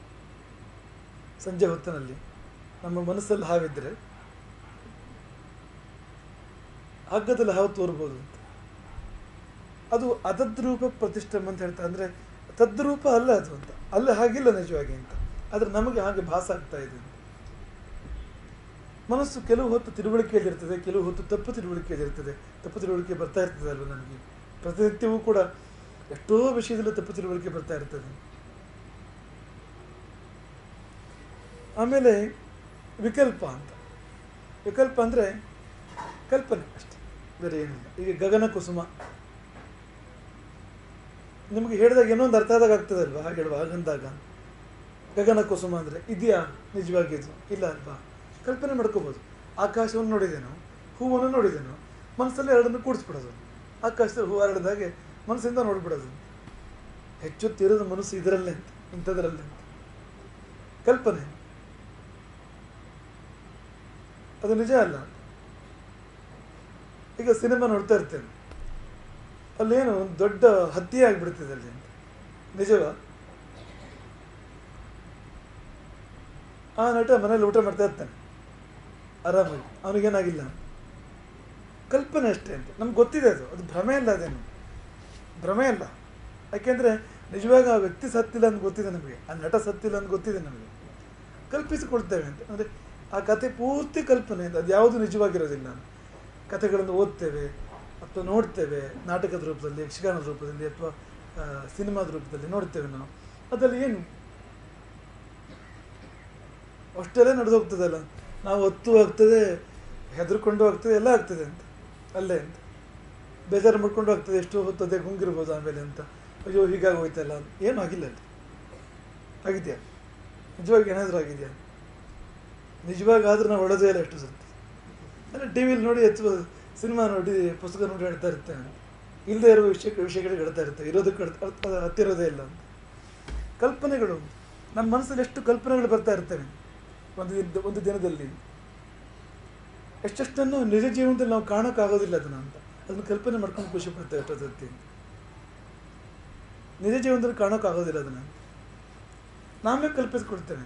ಸಂಜೆ ಹೊತ್ತಿನಲ್ಲಿ ನಮ್ಮ ಮನಸ್ಸಲ್ಲಿ ಹಾವಿದ್ರೆ ಹಗ್ಗದಲ್ಲಿ ಹಾವು ತೋರ್ಬೋದು ಅಂತ ಅದು ಅದದ್ರೂಪ ಪ್ರತಿಷ್ಠೆ ಅಂತ ಹೇಳ್ತಾರೆ ಅಂದರೆ ತದ್ರೂಪ ಅಲ್ಲ ಅದು ಅಂತ ಅಲ್ಲ ಹಾಗಿಲ್ಲ ನಿಜವಾಗಿ ಅಂತ ಆದರೆ ನಮಗೆ ಹಾಗೆ ಭಾಸ ಆಗ್ತಾ ಇದೆ ಅಂತ. ಮನಸ್ಸು ಕೆಲವು ಹೊತ್ತು ತಿಳುವಳಿಕೆಯಲ್ಲಿರ್ತದೆ ಕೆಲವು ಹೊತ್ತು ತಪ್ಪು ತಿಳುವಳಿಕೆಯಲ್ಲಿರ್ತದೆ ತಪ್ಪು ತಿಳುವಳಿಕೆ ಬರ್ತಾ ಇರ್ತದೆ ಅಲ್ವ ನಮಗೆ ಪ್ರತಿನಿತ್ಯವೂ ಕೂಡ ಎಷ್ಟೋ ವಿಷಯದಲ್ಲಿ ತಪ್ಪು ತಿಳುವಳಿಕೆ ಬರ್ತಾ ಇರ್ತದೆ ಆಮೇಲೆ ವಿಕಲ್ಪ ಅಂತ ವಿಕಲ್ಪ ಅಂದರೆ ಕಲ್ಪನೆ ಅಷ್ಟೆ ಬೇರೆ ಏನಿಲ್ಲ ಈಗ ಗಗನ ಕುಸುಮ ನಿಮಗೆ ಹೇಳಿದಾಗ ಏನೋ ಒಂದು ಅರ್ಥ ಆದಾಗ ಆಗ್ತದಲ್ವಾ ಹಾಗೆ ಹೇಳುವ ಹಾಗಂದಾಗ ಗಗನ ಕುಸುಮ ಅಂದರೆ ಇದೆಯಾ ನಿಜವಾಗಿ ಇದು ಇಲ್ಲ ಅಲ್ವಾ ಕಲ್ಪನೆ ಮಾಡ್ಕೋಬೋದು ಆಕಾಶವನ್ನು ನೋಡಿದೇನೋ ಹೂವನ್ನು ನೋಡಿದೇನೋ ಮನಸ್ಸಲ್ಲಿ ಎರಡನ್ನು ಕೂಡಿಸ್ಬಿಡೋದು ಆಕಾಶದಲ್ಲಿ ಹೂವು ಹರಡಿದಾಗೆ ಮನಸ್ಸಿಂದ ನೋಡ್ಬಿಡೋದು ಹೆಚ್ಚುತ್ತಿರೋದು ಮನಸ್ಸು ಇದರಲ್ಲೇ ಅಂತ ಇಂಥದ್ರಲ್ಲೇ ಅಂತ ಕಲ್ಪನೆ ಅದು ನಿಜ ಅಲ್ಲ ಈಗ ಸಿನಿಮಾ ನೋಡ್ತಾ ಇರ್ತೇನೆ ಅಲ್ಲೇನು ಒಂದು ದೊಡ್ಡ ಹತ್ಯೆ ಆಗಿಬಿಡ್ತಿದೆ ಅಲ್ಲಿ ಅಂತ ನಿಜವಾ ಆ ನಟ ಮನೇಲಿ ಊಟ ಮಾಡ್ತಾ ಇರ್ತಾನೆ ಆರಾಮಾಗಿ ಅವನಿಗೇನಾಗಿಲ್ಲ ಕಲ್ಪನೆ ಅಷ್ಟೇ ಅಂತ ನಮ್ಗೆ ಗೊತ್ತಿದೆ ಅದು ಅದು ಭ್ರಮೆ ಅಲ್ಲ ಅದೇನು ಭ್ರಮೆ ಅಲ್ಲ ಯಾಕೆಂದರೆ ನಿಜವಾಗಿ ಆ ವ್ಯಕ್ತಿ ಸತ್ತಿಲ್ಲ ಅಂತ ಗೊತ್ತಿದೆ ನಮಗೆ ಆ ನಟ ಸತ್ತಿಲ್ಲ ಅಂತ ಗೊತ್ತಿದೆ ನಮಗೆ ಕಲ್ಪಿಸಿಕೊಳ್ತೇವೆ ಅಂತ ಅಂದರೆ ಆ ಕತೆ ಪೂರ್ತಿ ಕಲ್ಪನೆ ಅಂತ ಅದು ಯಾವುದು ನಿಜವಾಗಿರೋದಿಲ್ಲ ಕಥೆಗಳನ್ನು ಓದ್ತೇವೆ ಅಥವಾ ನೋಡ್ತೇವೆ ನಾಟಕದ ರೂಪದಲ್ಲಿ ಯಕ್ಷಗಾನದ ರೂಪದಲ್ಲಿ ಅಥವಾ ಆ, ಸಿನಿಮಾದ ರೂಪದಲ್ಲಿ ನೋಡ್ತೇವೆ ನಾವು ಅದರಲ್ಲಿ ಏನು ಅಷ್ಟೆಲ್ಲ ನಡೆದು ಹೋಗ್ತದಲ್ಲ ನಾವು ಹೊತ್ತು ಆಗ್ತದೆ ಹೆದರ್ಕೊಂಡು ಆಗ್ತದೆ ಎಲ್ಲ ಆಗ್ತದೆ ಅಂತ ಅಲ್ಲೇ ಅಂತ ಬೇಜಾರು ಮಾಡ್ಕೊಂಡು ಆಗ್ತದೆ ಎಷ್ಟು ಹೊತ್ತು ಅದೇ ಗುಂಗಿರ್ಬೋದು ಆಮೇಲೆ ಅಂತ ಅಯ್ಯೋ ಹೀಗಾಗಿ ಹೋಯ್ತಲ್ಲ ಅಂತ. ಏನೂ ಆಗಿಲ್ಲ ಅಲ್ಲಿ ಆಗಿದೆಯಾ ನಿಜವಾಗಿ ಏನಾದರೂ ಆಗಿದೆಯಾ ನಿಜವಾಗಿ ಆದ್ರೂ ನಾವು ಹೊಡೆದೇ ಇಲ್ಲ ಎಷ್ಟು ಸತಿ ಅಂದರೆ ಟಿ ವಿಲಿ ನೋಡಿ ಅಥವಾ ಸಿನಿಮಾ ನೋಡಿ ಪುಸ್ತಕ ನೋಡಿ ಹೇಳ್ತಾ ಇರ್ತೇವೆ ಇಲ್ಲದೆ ಇರುವ ವಿಷಯ ವಿಷಯಗಳಿಗೆ ಹೇಳ್ತಾ ಇರ್ತೇವೆ ಇರೋದಕ್ಕೆ ಹೇಳ್ತಾ- ಅರ್ಥ ಹತ್ತಿರೋದೇ ಇಲ್ಲ ಅಂತ ಕಲ್ಪನೆಗಳು ನಮ್ಮ ಮನಸ್ಸಲ್ಲಿ ಎಷ್ಟು ಕಲ್ಪನೆಗಳು ಬರ್ತಾ ಇರ್ತವೆ ಒಂದು ದಿನ ಒಂದು ದಿನದಲ್ಲಿ ಎಷ್ಟೆಷ್ಟನ್ನು ನಿಜ ಜೀವನದಲ್ಲಿ ನಾವು ಕಾಣೋಕ್ಕಾಗೋದಿಲ್ಲ ಅದನ್ನು ಅಂತ ಅದನ್ನು ಕಲ್ಪನೆ ಮಾಡ್ಕೊಂಡು ಖುಷಿ ಪಡ್ತೇವೆ ಎಷ್ಟೋ ಸತಿ ನಿಜ ಜೀವನದಲ್ಲಿ ಕಾಣೋಕ್ಕಾಗೋದಿಲ್ಲ ಅದನ್ನು ನಾವೇ ಕಲ್ಪಿಸ್ಕೊಡ್ತೇವೆ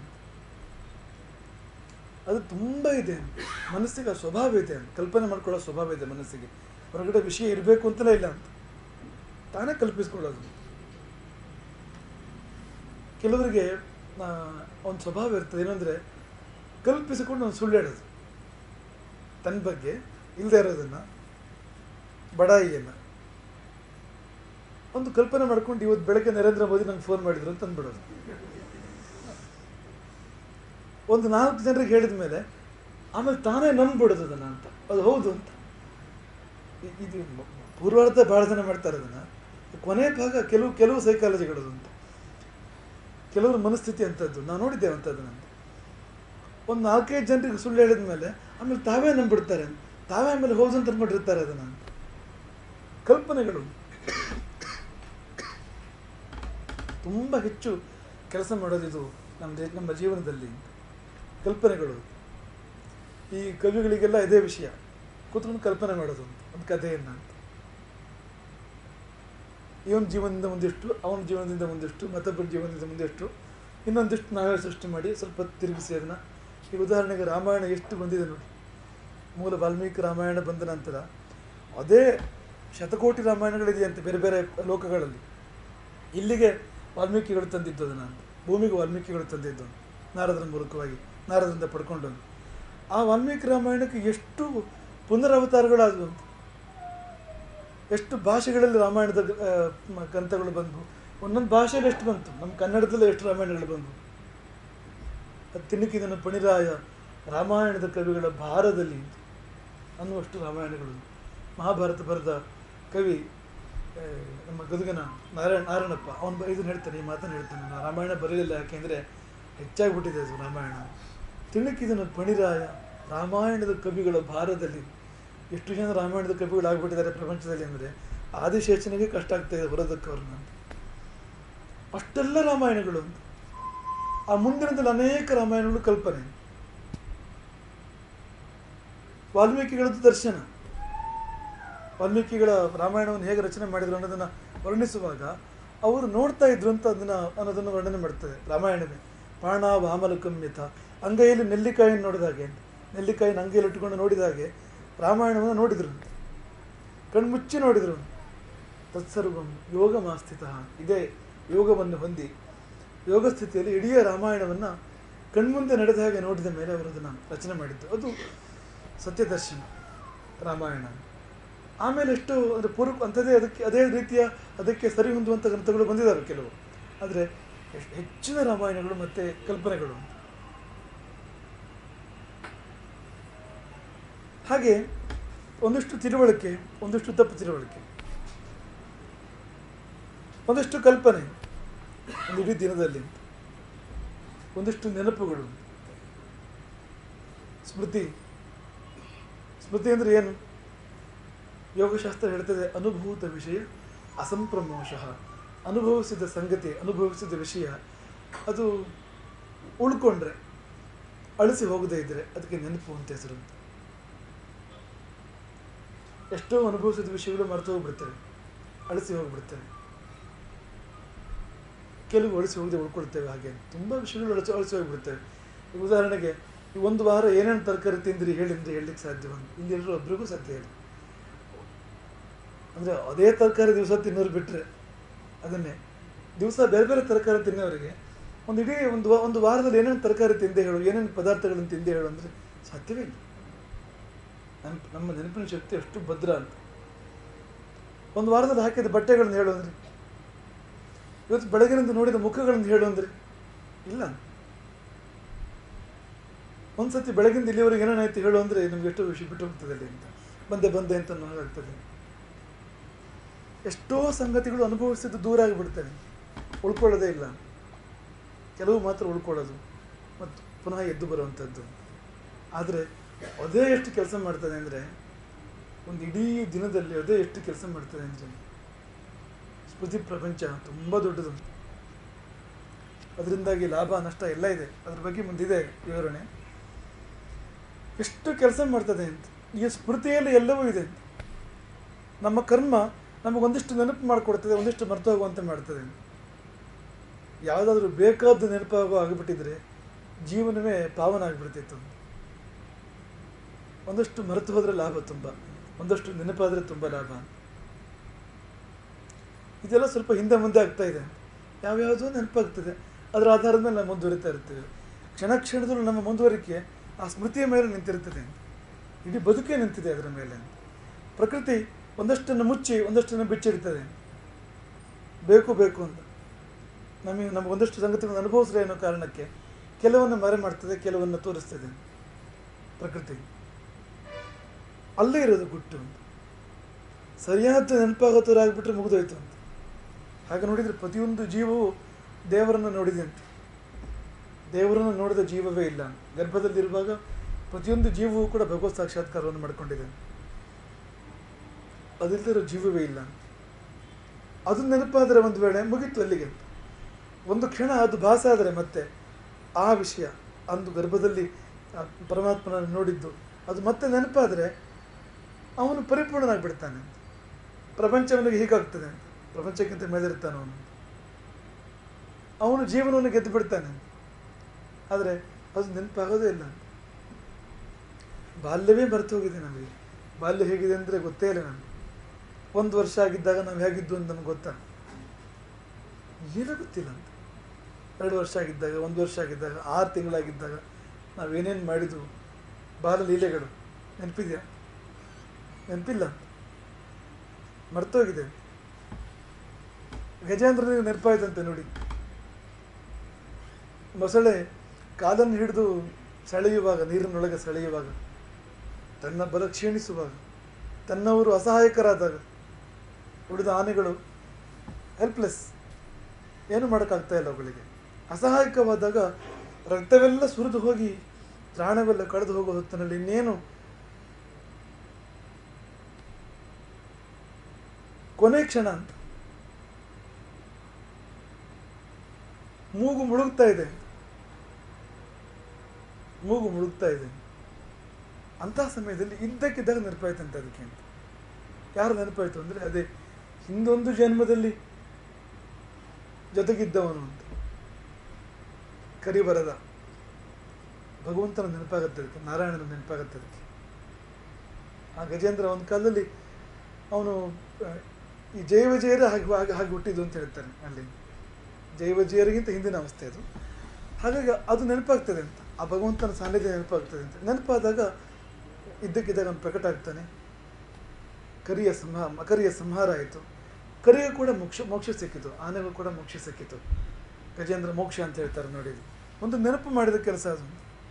ಅದು ತುಂಬ ಇದೆ ಮನಸ್ಸಿಗೆ ಆ ಸ್ವಭಾವ ಇದೆ ಕಲ್ಪನೆ ಮಾಡ್ಕೊಳ್ಳೋ ಸ್ವಭಾವ ಇದೆ ಮನಸ್ಸಿಗೆ ಹೊರಗಡೆ ವಿಷಯ ಇರಬೇಕು ಅಂತಲೇ ಇಲ್ಲ ಅಂತ ತಾನೇ ಕಲ್ಪಿಸ್ಕೊಳ್ಳೋದು ಕೆಲವರಿಗೆ ಒಂದು ಸ್ವಭಾವ ಇರ್ತದೆ ಏನಂದರೆ ಕಲ್ಪಿಸಿಕೊಂಡು ಒಂದು ಸುಳ್ಳು ಹೇಳೋದು ತನ್ನ ಬಗ್ಗೆ ಇಲ್ಲದೆ ಇರೋದನ್ನು ಬಡಾಯಿಯನ್ನು ಒಂದು ಕಲ್ಪನೆ ಮಾಡ್ಕೊಂಡು ಇವತ್ತು ಬೆಳಗ್ಗೆ ನರೇಂದ್ರ ಮೋದಿ ನಂಗೆ ಫೋನ್ ಮಾಡಿದ್ರು ಅಂತ ಅಂದ್ಬಿಡೋದು ಒಂದು ನಾಲ್ಕು ಜನರಿಗೆ ಹೇಳಿದ ಮೇಲೆ ಆಮೇಲೆ ತಾನೇ ನಂಬ್ಬಿಡೋದು ಅದನ್ನು ಅಂತ ಅದು ಹೌದು ಅಂತ ಇ- ಇದು ಮ- ಪೂರ್ವಾರ್ಧ ಭಾಳ ಜನ ಮಾಡ್ತಾರೆ ಅದನ್ನು ಕೊನೆ ಭಾಗ ಕೆಲವು ಕೆಲವು ಸೈಕಾಲಜಿಗಳದು ಅಂತ ಕೆಲವರು ಮನಸ್ಥಿತಿ ಅಂಥದ್ದು ನಾವು ನೋಡಿದ್ದೇವೆ ಅಂಥದ್ದನ್ನು ಒಂದು ನಾಲ್ಕೈದು ಜನರಿಗೆ ಸುಳ್ಳು ಹೇಳಿದ ಮೇಲೆ ಆಮೇಲೆ ತಾವೇ ನಂಬಿಡ್ತಾರೆ ತಾವೇ ಆಮೇಲೆ ಹೌದು ಅಂತ ಅಂದ್ಕೊಂಡಿರ್ತಾರೆ ಅದನ್ನು ಕಲ್ಪನೆಗಳು ತುಂಬ ಹೆಚ್ಚು ಕೆಲಸ ಮಾಡೋದು ಇದು ನಮ್ಮ ದೇ- ನಮ್ಮ ಜೀವನದಲ್ಲಿ ಕಲ್ಪನೆಗಳು ಈ ಕವಿಗಳಿಗೆಲ್ಲ ಇದೇ ವಿಷಯ ಕೂತ್ಕೊಂಡು ಕಲ್ಪನೆ ಮಾಡೋದು ಅಂತ ಒಂದು ಕಥೆಯನ್ನು ಅಂತ ಇವನ ಜೀವನದಿಂದ ಒಂದಿಷ್ಟು ಅವನ ಜೀವನದಿಂದ ಒಂದಿಷ್ಟು ಮತ್ತೊಬ್ಬರ ಜೀವನದಿಂದ ಒಂದಿಷ್ಟು ಇನ್ನೊಂದಿಷ್ಟು ನಾವೇ ಸೃಷ್ಟಿ ಮಾಡಿ ಸ್ವಲ್ಪ ತಿರುಗಿಸಿ ಅದನ್ನು ಈಗ ಉದಾಹರಣೆಗೆ ರಾಮಾಯಣ ಎಷ್ಟು ಬಂದಿದೆ ನೋಡಿ ಮೂಲ ವಾಲ್ಮೀಕಿ ರಾಮಾಯಣ ಬಂದ ನಂತರ ಅದೇ ಶತಕೋಟಿ ರಾಮಾಯಣಗಳಿದೆಯಂತೆ ಬೇರೆ ಬೇರೆ ಲೋಕಗಳಲ್ಲಿ ಇಲ್ಲಿಗೆ ವಾಲ್ಮೀಕಿಗಳು ತಂದಿದ್ದು ಅದನ್ನು ಭೂಮಿಗೆ ವಾಲ್ಮೀಕಿಗಳು ತಂದಿದ್ದು ನಾರದರ ಮೂಲಕವಾಗಿ ನಾರದರಿಂದ ಪಡ್ಕೊಂಡು ಆ ವಾಲ್ಮೀಕಿ ರಾಮಾಯಣಕ್ಕೆ ಎಷ್ಟು ಪುನರಾವತಾರಗಳಾದವು ಅಂತ ಎಷ್ಟು ಭಾಷೆಗಳಲ್ಲಿ ರಾಮಾಯಣದ ಆ, ಮ- ಗ್ರಂಥಗಳು ಬಂದವು ಒಂದೊಂದು ಭಾಷೆಯಲ್ಲಿ ಎಷ್ಟು ಬಂತು ನಮ್ಮ ಕನ್ನಡದಲ್ಲೇ ಎಷ್ಟು ರಾಮಾಯಣಗಳು ಬಂದವು ಅದು ತಿಣುಕಿದನು ಪಣಿರಾಯ ರಾಮಾಯಣದ ಕವಿಗಳ ಭಾರದಲ್ಲಿ ಅನ್ನುವಷ್ಟು ರಾಮಾಯಣಗಳು ಮಹಾಭಾರತ ಬರೆದ ಕವಿ ಆ, ನಮ್ಮ ಗದುಗನ ನಾರಾಯಣ ನಾರಾಯಣಪ್ಪ ಅವನು ಇದನ್ನು ಹೇಳ್ತಾನೆ ಈ ಮಾತನ್ನು ಹೇಳ್ತಾನೆ ನಾನು ರಾಮಾಯಣ ಬರಲಿಲ್ಲ ಯಾಕೆಂದರೆ ಹೆಚ್ಚಾಗ್ಬಿಟ್ಟಿದೆ ಅದು ರಾಮಾಯಣ ತಿಣುಕಿದನು ಪಣಿರಾಯ ರಾಮಾಯಣದ ಕವಿಗಳ ಭಾರದಲ್ಲಿ ಎಷ್ಟು ಜನ ರಾಮಾಯಣದ ಕವಿಗಳಾಗ್ಬಿಟ್ಟಿದ್ದಾರೆ ಪ್ರಪಂಚದಲ್ಲಿ ಅಂದರೆ ಆದಿಶೇಷನಿಗೆ ಕಷ್ಟ ಆಗ್ತಾಯಿದೆ ಹೊರದಕ್ಕೆ ಅವ್ರನ್ನ ಅಷ್ಟೆಲ್ಲ ರಾಮಾಯಣಗಳು ಅಂತ ಆ ಮುಂದಿನದಲ್ಲಿ ಅನೇಕ ರಾಮಾಯಣಗಳು ಕಲ್ಪನೆ ವಾಲ್ಮೀಕಿಗಳದ್ದು ದರ್ಶನ ವಾಲ್ಮೀಕಿಗಳ ರಾಮಾಯಣವನ್ನು ಹೇಗೆ ರಚನೆ ಮಾಡಿದ್ರು ಅನ್ನೋದನ್ನು ವರ್ಣಿಸುವಾಗ ಅವರು ನೋಡ್ತಾ ಇದ್ರು ಅಂತ ಅದನ್ನು ಅನ್ನೋದನ್ನು ವರ್ಣನೆ ಮಾಡ್ತಾರೆ ರಾಮಾಯಣವೇ ಪಾಣ ವಾಮಲಕಮ್ಯತ ಅಂಗೈಯಲ್ಲಿ ನೆಲ್ಲಿಕಾಯಿಯನ್ನು ನೋಡಿದ ಹಾಗೆ ನೆಲ್ಲಿಕಾಯಿನ ಅಂಗೈಯಲ್ಲಿ ಇಟ್ಟುಕೊಂಡು ನೋಡಿದ ಹಾಗೆ ರಾಮಾಯಣವನ್ನು ನೋಡಿದ್ರು ಕಣ್ಮುಚ್ಚಿ ನೋಡಿದ್ರು ತತ್ಸರ್ವಂ ಯೋಗ ಮಾಸ್ಥಿತ ಇದೇ ಯೋಗವನ್ನು ಹೊಂದಿ ಯೋಗ ಸ್ಥಿತಿಯಲ್ಲಿ ಇಡೀ ರಾಮಾಯಣವನ್ನು ಕಣ್ಮುಂದೆ ನಡೆದ ಹಾಗೆ ನೋಡಿದ ಮೇಲೆ ಅವರು ಅದನ್ನು ರಚನೆ ಮಾಡಿದ್ದು ಅದು ಸತ್ಯದರ್ಶನ ರಾಮಾಯಣ ಆಮೇಲೆ ಎಷ್ಟು ಅಂದರೆ ಪೂರ್ವ ಅಂಥದ್ದೇ ಅದಕ್ಕೆ ಅದೇ ರೀತಿಯ ಅದಕ್ಕೆ ಸರಿ ಹೊಂದುವಂಥ ಗ್ರಂಥಗಳು ಬಂದಿದ್ದಾರೆ ಕೆಲವು ಆದರೆ ಎಷ್ಟು ಹೆಚ್ಚಿನ ರಾಮಾಯಣಗಳು ಮತ್ತು ಕಲ್ಪನೆಗಳು ಹಾಗೆ ಒಂದಿಷ್ಟು ತಿಳುವಳಿಕೆ ಒಂದಿಷ್ಟು ತಪ್ಪು ತಿಳುವಳಿಕೆ ಒಂದಿಷ್ಟು ಕಲ್ಪನೆ ಒಂದು ಇಡೀ ದಿನದಲ್ಲಿ ಒಂದಿಷ್ಟು ನೆನಪುಗಳು ಸ್ಮೃತಿ ಸ್ಮೃತಿ ಅಂದರೆ ಏನು ಯೋಗಶಾಸ್ತ್ರ ಹೇಳ್ತದೆ ಅನುಭೂತ ವಿಷಯ ಅಸಂಪ್ರಮೋಷಃ ಅನುಭವಿಸಿದ ಸಂಗತಿ ಅನುಭವಿಸಿದ ವಿಷಯ ಅದು ಉಳ್ಕೊಂಡ್ರೆ ಅಳಿಸಿ ಹೋಗದೇ ಇದ್ದರೆ ಅದಕ್ಕೆ ನೆನಪು ಅಂತ ಹೆಸರು ಎಷ್ಟೋ ಅನುಭವಿಸಿದ ವಿಷಯಗಳು ಮರೆತು ಹೋಗ್ಬಿಡ್ತವೆ ಅಳಿಸಿ ಹೋಗ್ಬಿಡ್ತವೆ ಕೆಲವು ಅಳಿಸಿ ಹೋಗದೆ ಉಳ್ಕೊಳ್ತೇವೆ ಹಾಗೆ ತುಂಬ ವಿಷಯಗಳು ಅಳಿಸಿ ಅಳಿಸಿ ಹೋಗ್ಬಿಡ್ತವೆ ಈಗ ಉದಾಹರಣೆಗೆ ಈ ಒಂದು ವಾರ ಏನೇನು ತರಕಾರಿ ತಿಂದ್ರಿ ಹೇಳಿ ಅಂದರೆ ಹೇಳಲಿಕ್ಕೆ ಸಾಧ್ಯ ಇಲ್ಲಿ ಎಲ್ಲರೂ ಒಬ್ರಿಗೂ ಸಾಧ್ಯ ಇಲ್ಲ ಅಂದರೆ ಅದೇ ತರಕಾರಿ ದಿವಸ ತಿನ್ನೋರು ಬಿಟ್ಟರೆ ಅದನ್ನೇ ದಿವಸ ಬೇರೆ ಬೇರೆ ತರಕಾರಿ ತಿನ್ನೋರಿಗೆ ಒಂದು ಇಡೀ ಒಂದು ವಾ- ಒಂದು ವಾರದಲ್ಲಿ ಏನೇನು ತರಕಾರಿ ತಿಂದೆ ಹೇಳು ಏನೇನು ಪದಾರ್ಥಗಳನ್ನು ತಿಂದೆ ಹೇಳು ಅಂದರೆ ಸಾಧ್ಯವೇ ಇಲ್ಲ ನೆನಪು ನಮ್ಮ ನೆನಪಿನ ಶಕ್ತಿ ಅಷ್ಟು ಭದ್ರ ಅಂತ ಒಂದು ವಾರದಲ್ಲಿ ಹಾಕಿದ ಬಟ್ಟೆಗಳನ್ನು ಹೇಳು ಅಂದರೆ ಇವತ್ತು ಬೆಳಗಿನಿಂದ ನೋಡಿದ ಮುಖಗಳನ್ನು ಹೇಳು ಅಂದರೆ ಇಲ್ಲ ಒಂದು ಸತಿ ಬೆಳಗಿಂದ ಇಲ್ಲಿವರೆಗೆ ಏನೇನಾಯ್ತು ಹೇಳು ಅಂದರೆ ನಮ್ಗೆ ಎಷ್ಟೋ ವಿಷಯ ಬಿಟ್ಟು ಹೋಗ್ತದೆ ಅಲ್ಲಿ ಅಂತ ಬಂದೆ ಬಂದೆ ಅಂತ ಅನ್ನೋ ಹಾಗಾಗ್ತದೆ ಎಷ್ಟೋ ಸಂಗತಿಗಳು ಅನುಭವಿಸಿದ್ದು ದೂರ ಆಗಿಬಿಡ್ತವೆ ಉಳ್ಕೊಳ್ಳೋದೇ ಇಲ್ಲ ಕೆಲವು ಮಾತ್ರ ಉಳ್ಕೊಳ್ಳೋದು ಮತ್ತು ಪುನಃ ಎದ್ದು ಬರುವಂಥದ್ದು ಆದರೆ ಅದೇ ಎಷ್ಟು ಕೆಲಸ ಮಾಡ್ತದೆ ಅಂದರೆ ಒಂದು ಇಡೀ ದಿನದಲ್ಲಿ ಅದೇ ಎಷ್ಟು ಕೆಲಸ ಮಾಡ್ತದೆ ಅಂದರೆ ಸ್ಮೃತಿ ಪ್ರಪಂಚ ತುಂಬ ದೊಡ್ಡದು ಅದರಿಂದಾಗಿ ಲಾಭ ನಷ್ಟ ಎಲ್ಲ ಇದೆ ಅದ್ರ ಬಗ್ಗೆ ಮುಂದಿದೆ ವಿವರಣೆ ಎಷ್ಟು ಕೆಲಸ ಮಾಡ್ತದೆ ಅಂತ ಈ ಸ್ಮೃತಿಯಲ್ಲಿ ಎಲ್ಲವೂ ಇದೆ ಅಂತ ನಮ್ಮ ಕರ್ಮ ನಮಗೊಂದಿಷ್ಟು ನೆನಪು ಮಾಡಿಕೊಡ್ತದೆ ಒಂದಿಷ್ಟು ಮರ್ತು ಹೋಗುವಂತೆ ಮಾಡ್ತದೆ ಯಾವುದಾದ್ರೂ ಬೇಕಾದ ನೆನಪಾಗೋ ಆಗಿಬಿಟ್ಟಿದ್ರೆ ಜೀವನವೇ ಪಾವನ ಆಗಿಬಿಡ್ತಿತ್ತು ಒಂದಷ್ಟು ಮರೆತು ಹೋದರೆ ಲಾಭ ತುಂಬ ಒಂದಷ್ಟು ನೆನಪಾದರೆ ತುಂಬ ಲಾಭ ಇದೆಲ್ಲ ಸ್ವಲ್ಪ ಹಿಂದೆ ಮುಂದೆ ಆಗ್ತಾ ಇದೆ ಯಾವ್ಯಾವುದೋ ನೆನಪಾಗ್ತದೆ ಅದರ ಆಧಾರದ ಮೇಲೆ ನಾವು ಮುಂದುವರಿತಾ ಇರ್ತೀವಿ ಕ್ಷಣ ಕ್ಷಣದಲ್ಲೂ ನಮ್ಮ ಮುಂದುವರಿಕೆ ಆ ಸ್ಮೃತಿಯ ಮೇಲೆ ನಿಂತಿರುತ್ತದೆ ಇಡೀ ಬದುಕೇ ನಿಂತಿದೆ ಅದರ ಮೇಲೆ ಪ್ರಕೃತಿ ಒಂದಷ್ಟನ್ನು ಮುಚ್ಚಿ ಒಂದಷ್ಟನ್ನು ಬಿಚ್ಚಿಡ್ತದೆ ಬೇಕು ಬೇಕು ಅಂತ ನಮಗೆ ನಮಗೆ ಒಂದಷ್ಟು ಸಂಗತಿಗಳನ್ನು ಅನುಭವಿಸ್ರೆ ಅನ್ನೋ ಕಾರಣಕ್ಕೆ ಕೆಲವನ್ನು ಮರೆ ಮಾಡ್ತದೆ ಕೆಲವನ್ನು ತೋರಿಸ್ತದೆ ಪ್ರಕೃತಿ ಅಲ್ಲೇ ಇರೋದು ಗುಟ್ಟು ಅಂತ ಸರಿಯಾದ ನೆನಪಾಗೋ ಆಗಿಬಿಟ್ರೆ ಮುಗಿದೋಯ್ತು ಅಂತ ಹಾಗೆ ನೋಡಿದರೆ ಪ್ರತಿಯೊಂದು ಜೀವವು ದೇವರನ್ನು ನೋಡಿದೆ ಅಂತ ದೇವರನ್ನು ನೋಡಿದ ಜೀವವೇ ಇಲ್ಲ ಗರ್ಭದಲ್ಲಿರುವಾಗ ಪ್ರತಿಯೊಂದು ಜೀವವೂ ಕೂಡ ಭಗವತ್ ಸಾಕ್ಷಾತ್ಕಾರವನ್ನು ಮಾಡಿಕೊಂಡಿದೆ ಅದಿಲ್ಲದಿರೋ ಜೀವವೇ ಇಲ್ಲ ಅದು ನೆನಪಾದರೆ ಒಂದು ವೇಳೆ ಮುಗೀತು ಅಲ್ಲಿಗೆ ಒಂದು ಕ್ಷಣ ಅದು ಭಾಸ ಆದರೆ ಮತ್ತೆ ಆ ವಿಷಯ ಅಂದು ಗರ್ಭದಲ್ಲಿ ಆ ಪರಮಾತ್ಮನ ನೋಡಿದ್ದು ಅದು ಮತ್ತೆ ನೆನಪಾದರೆ ಅವನು ಪರಿಪೂರ್ಣನಾಗ್ಬಿಡ್ತಾನೆ ಪ್ರಪಂಚವನಿಗೆ ಹೀಗಾಗ್ತದೆ ಅಂತ ಪ್ರಪಂಚಕ್ಕಿಂತ ಮೇಲಿರ್ತಾನೆ ಅವನು ಅವನು ಜೀವನವನ್ನು ಗೆದ್ದು ಬಿಡ್ತಾನೆ ಆದರೆ ಅದು ನೆನಪಾಗೋದೇ ಇಲ್ಲ ಬಾಲ್ಯವೇ ಮರೆತು ಹೋಗಿದೆ ನಮಗೆ ಬಾಲ್ಯ ಹೇಗಿದೆ ಅಂದರೆ ಗೊತ್ತೇ ಇಲ್ಲ ನಮಗೆ ಒಂದು ವರ್ಷ ಆಗಿದ್ದಾಗ ನಾವು ಹೇಗಿದ್ದು ಅಂತ ನಮ್ಗೆ ಗೊತ್ತಾ ಏನೂ ಗೊತ್ತಿಲ್ಲ ಅಂತ ಎರಡು ವರ್ಷ ಆಗಿದ್ದಾಗ ಒಂದು ವರ್ಷ ಆಗಿದ್ದಾಗ ಆರು ತಿಂಗಳಾಗಿದ್ದಾಗ ನಾವೇನೇನು ಮಾಡಿದ್ವು ಬಾಲ ಲೀಲೆಗಳು ನೆನಪಿದೆಯಾ ನೆನಪಿಲ್ಲ ಮರ್ತೋಗಿದೆ ಗಜೇಂದ್ರನಿಗೆ ನೆನಪಾಯ್ತಂತೆ ನೋಡಿ ಮೊಸಳೆ ಕಾಲನ್ನು ಹಿಡಿದು ಸೆಳೆಯುವಾಗ ನೀರಿನೊಳಗೆ ಸೆಳೆಯುವಾಗ ತನ್ನ ಬಲ ಕ್ಷೀಣಿಸುವಾಗ ತನ್ನವರು ಅಸಹಾಯಕರಾದಾಗ ಉಳಿದ ಆನೆಗಳು ಹೆಲ್ಪ್ಲೆಸ್ ಏನು ಮಾಡೋಕ್ಕಾಗ್ತಾ ಇಲ್ಲ ಅವುಗಳಿಗೆ ಅಸಹಾಯಕವಾದಾಗ ರಕ್ತವೆಲ್ಲ ಸುರಿದು ಹೋಗಿ ಪ್ರಾಣವೆಲ್ಲ ಕಳೆದು ಹೋಗೋ ಹೊತ್ತಿನಲ್ಲಿ ಇನ್ನೇನು ಕೊನೆ ಕ್ಷಣ ಅಂತ ಮೂಗು ಮುಳುಗ್ತಾ ಇದೆ ಮೂಗು ಮುಳುಗ್ತಾ ಇದೆ ಅಂತಹ ಸಮಯದಲ್ಲಿ ಇದ್ದಕ್ಕಿದ್ದಾಗ ನೆನಪಾಯ್ತಂತೆ ಅದಕ್ಕೆ ಅಂತ ಯಾರು ನೆನಪಾಯ್ತು ಅಂದರೆ ಅದೇ ಹಿಂದೊಂದು ಜನ್ಮದಲ್ಲಿ ಜೊತೆಗಿದ್ದವನು ಅಂತ ಕರಿಬರದ ಭಗವಂತನ ನೆನಪಾಗತ್ತೆ ಅದಕ್ಕೆ ನಾರಾಯಣನ ನೆನಪಾಗತ್ತೆ ಅದಕ್ಕೆ ಆ ಗಜೇಂದ್ರ ಒಂದು ಕಾಲದಲ್ಲಿ ಅವನು ಈ ಜೈವಜೇರ ಹಾಗೆ ಹಾಗೆ ಹಾಗೆ ಹುಟ್ಟಿದ್ದು ಅಂತ ಹೇಳ್ತಾರೆ ಅಲ್ಲಿ ಜೈವಜೇರಿಗಿಂತ ಹಿಂದಿನ ಅವಸ್ಥೆ ಅದು ಹಾಗಾಗಿ ಅದು ನೆನಪಾಗ್ತದೆ ಅಂತ ಆ ಭಗವಂತನ ಸಾನ್ನಿಧ್ಯ ನೆನಪಾಗ್ತದೆ ಅಂತ ನೆನಪಾದಾಗ ಇದ್ದಕ್ಕಿದ್ದಾಗ ಅವನು ಪ್ರಕಟ ಆಗ್ತಾನೆ ಕರಿಯ ಸಂಹಾರ ಮಕರಿಯ ಸಂಹಾರ ಆಯಿತು ಕರಿಗೆ ಕೂಡ ಮೋಕ್ಷ ಮೋಕ್ಷ ಸಿಕ್ಕಿತು ಆನೆಗೂ ಕೂಡ ಮೋಕ್ಷ ಸಿಕ್ಕಿತು ಗಜೇಂದ್ರ ಮೋಕ್ಷ ಅಂತ ಹೇಳ್ತಾರೆ ನೋಡಿ ಒಂದು ನೆನಪು ಮಾಡಿದ ಕೆಲಸ ಅದು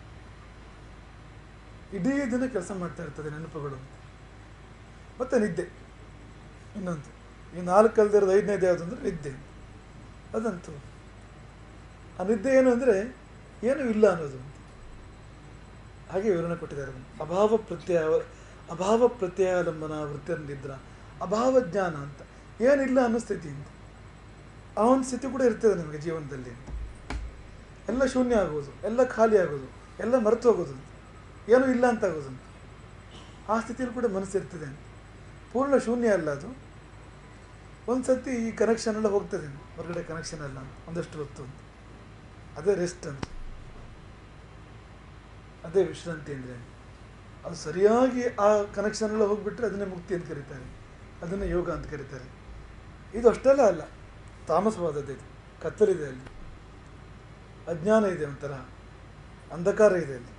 ಇಡೀ ದಿನ ಕೆಲಸ ಮಾಡ್ತಾ ಇರ್ತದೆ ನೆನಪುಗಳು ಮತ್ತೆ ನಿದ್ದೆ ಇನ್ನೊಂದು ಈ ನಾಲ್ಕು ಕಲ್ದಿರೋದು ಐದನೇದು ಯಾವುದು ಅಂದರೆ ನಿದ್ದೆ ಅದಂತೂ ಆ ನಿದ್ದೆ ಏನು ಅಂದರೆ ಏನೂ ಇಲ್ಲ ಅನ್ನೋದು ಹಾಗೆ ವಿವರಣೆ ಕೊಟ್ಟಿದ್ದಾರೆ ಅಭಾವ ಪ್ರತ್ಯಯ ಅಭಾವ ಪ್ರತ್ಯಯಾಲಂಬನ ವೃತ್ತಿಯ ನಿದ್ರ ಅಭಾವ ಜ್ಞಾನ ಅಂತ ಏನಿಲ್ಲ ಅನ್ನೋ ಸ್ಥಿತಿ ಅಂತ ಆ ಒಂದು ಸ್ಥಿತಿ ಕೂಡ ಇರ್ತದೆ ನಮಗೆ ಜೀವನದಲ್ಲಿ ಎಲ್ಲ ಶೂನ್ಯ ಆಗೋದು ಎಲ್ಲ ಖಾಲಿ ಆಗೋದು ಎಲ್ಲ ಮರೆತು ಹೋಗೋದು ಏನೂ ಇಲ್ಲ ಅಂತ ಆಗೋದು ಆ ಸ್ಥಿತಿಯಲ್ಲಿ ಕೂಡ ಮನಸ್ಸು ಇರ್ತದೆ ಅಂತ ಪೂರ್ಣ ಶೂನ್ಯ ಅಲ್ಲ ಅದು ಒಂದು ಸತಿ ಈ ಕನೆಕ್ಷನ್ ಎಲ್ಲ ಹೋಗ್ತದೆ ಹೊರಗಡೆ ಕನೆಕ್ಷನ್ ಎಲ್ಲ ಒಂದಷ್ಟು ಹೊತ್ತು ಅಂತ ಅದೇ ರೆಸ್ಟ್ ಅಂತ ಅದೇ ವಿಶ್ರಾಂತಿ ಅಂದರೆ ಅದು ಸರಿಯಾಗಿ ಆ ಕನೆಕ್ಷನ್ ಎಲ್ಲ ಹೋಗ್ಬಿಟ್ರೆ ಅದನ್ನೇ ಮುಕ್ತಿ ಅಂತ ಕರೀತಾರೆ ಅದನ್ನೇ ಯೋಗ ಅಂತ ಕರೀತಾರೆ ಇದು ಅಷ್ಟೆಲ್ಲ ಅಲ್ಲ ತಾಮಸವಾದದ್ದು ಇದು ಕತ್ತಲಿದೆ ಅಲ್ಲಿ ಅಜ್ಞಾನ ಇದೆ ಒಂಥರ ಅಂಧಕಾರ ಇದೆ ಅಲ್ಲಿ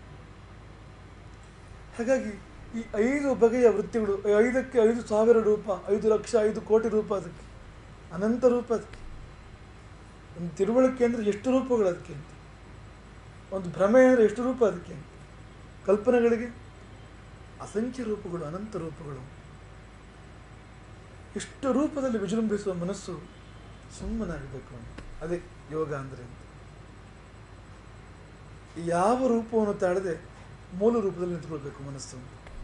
ಹಾಗಾಗಿ ಈ ಐದು ಬಗೆಯ ವೃತ್ತಿಗಳು ಐದಕ್ಕೆ ಐದು ಸಾವಿರ ರೂಪ ಐದು ಲಕ್ಷ ಐದು ಕೋಟಿ ರೂಪ ಅದಕ್ಕೆ ಅನಂತ ರೂಪ ಅದಕ್ಕೆ ಒಂದು ತಿಳುವಳಿಕೆ ಅಂದರೆ ಎಷ್ಟು ರೂಪಗಳು ಅದಕ್ಕೆ ಅಂತ ಒಂದು ಭ್ರಮೆ ಅಂದರೆ ಎಷ್ಟು ರೂಪ ಅದಕ್ಕೆ ಅಂತ ಕಲ್ಪನೆಗಳಿಗೆ ಅಸಂಖ್ಯ ರೂಪಗಳು ಅನಂತ ರೂಪಗಳು ಇಷ್ಟು ರೂಪದಲ್ಲಿ ವಿಜೃಂಭಿಸುವ ಮನಸ್ಸು ಸುಮ್ಮನಾಗಬೇಕು ಅದೇ ಯೋಗ ಅಂದರೆ ಅಂತ ಯಾವ ರೂಪವನ್ನು ತಾಳದೆ ಮೂಲ ರೂಪದಲ್ಲಿ ನಿಂತ್ಕೊಳ್ಬೇಕು ಮನಸ್ಸು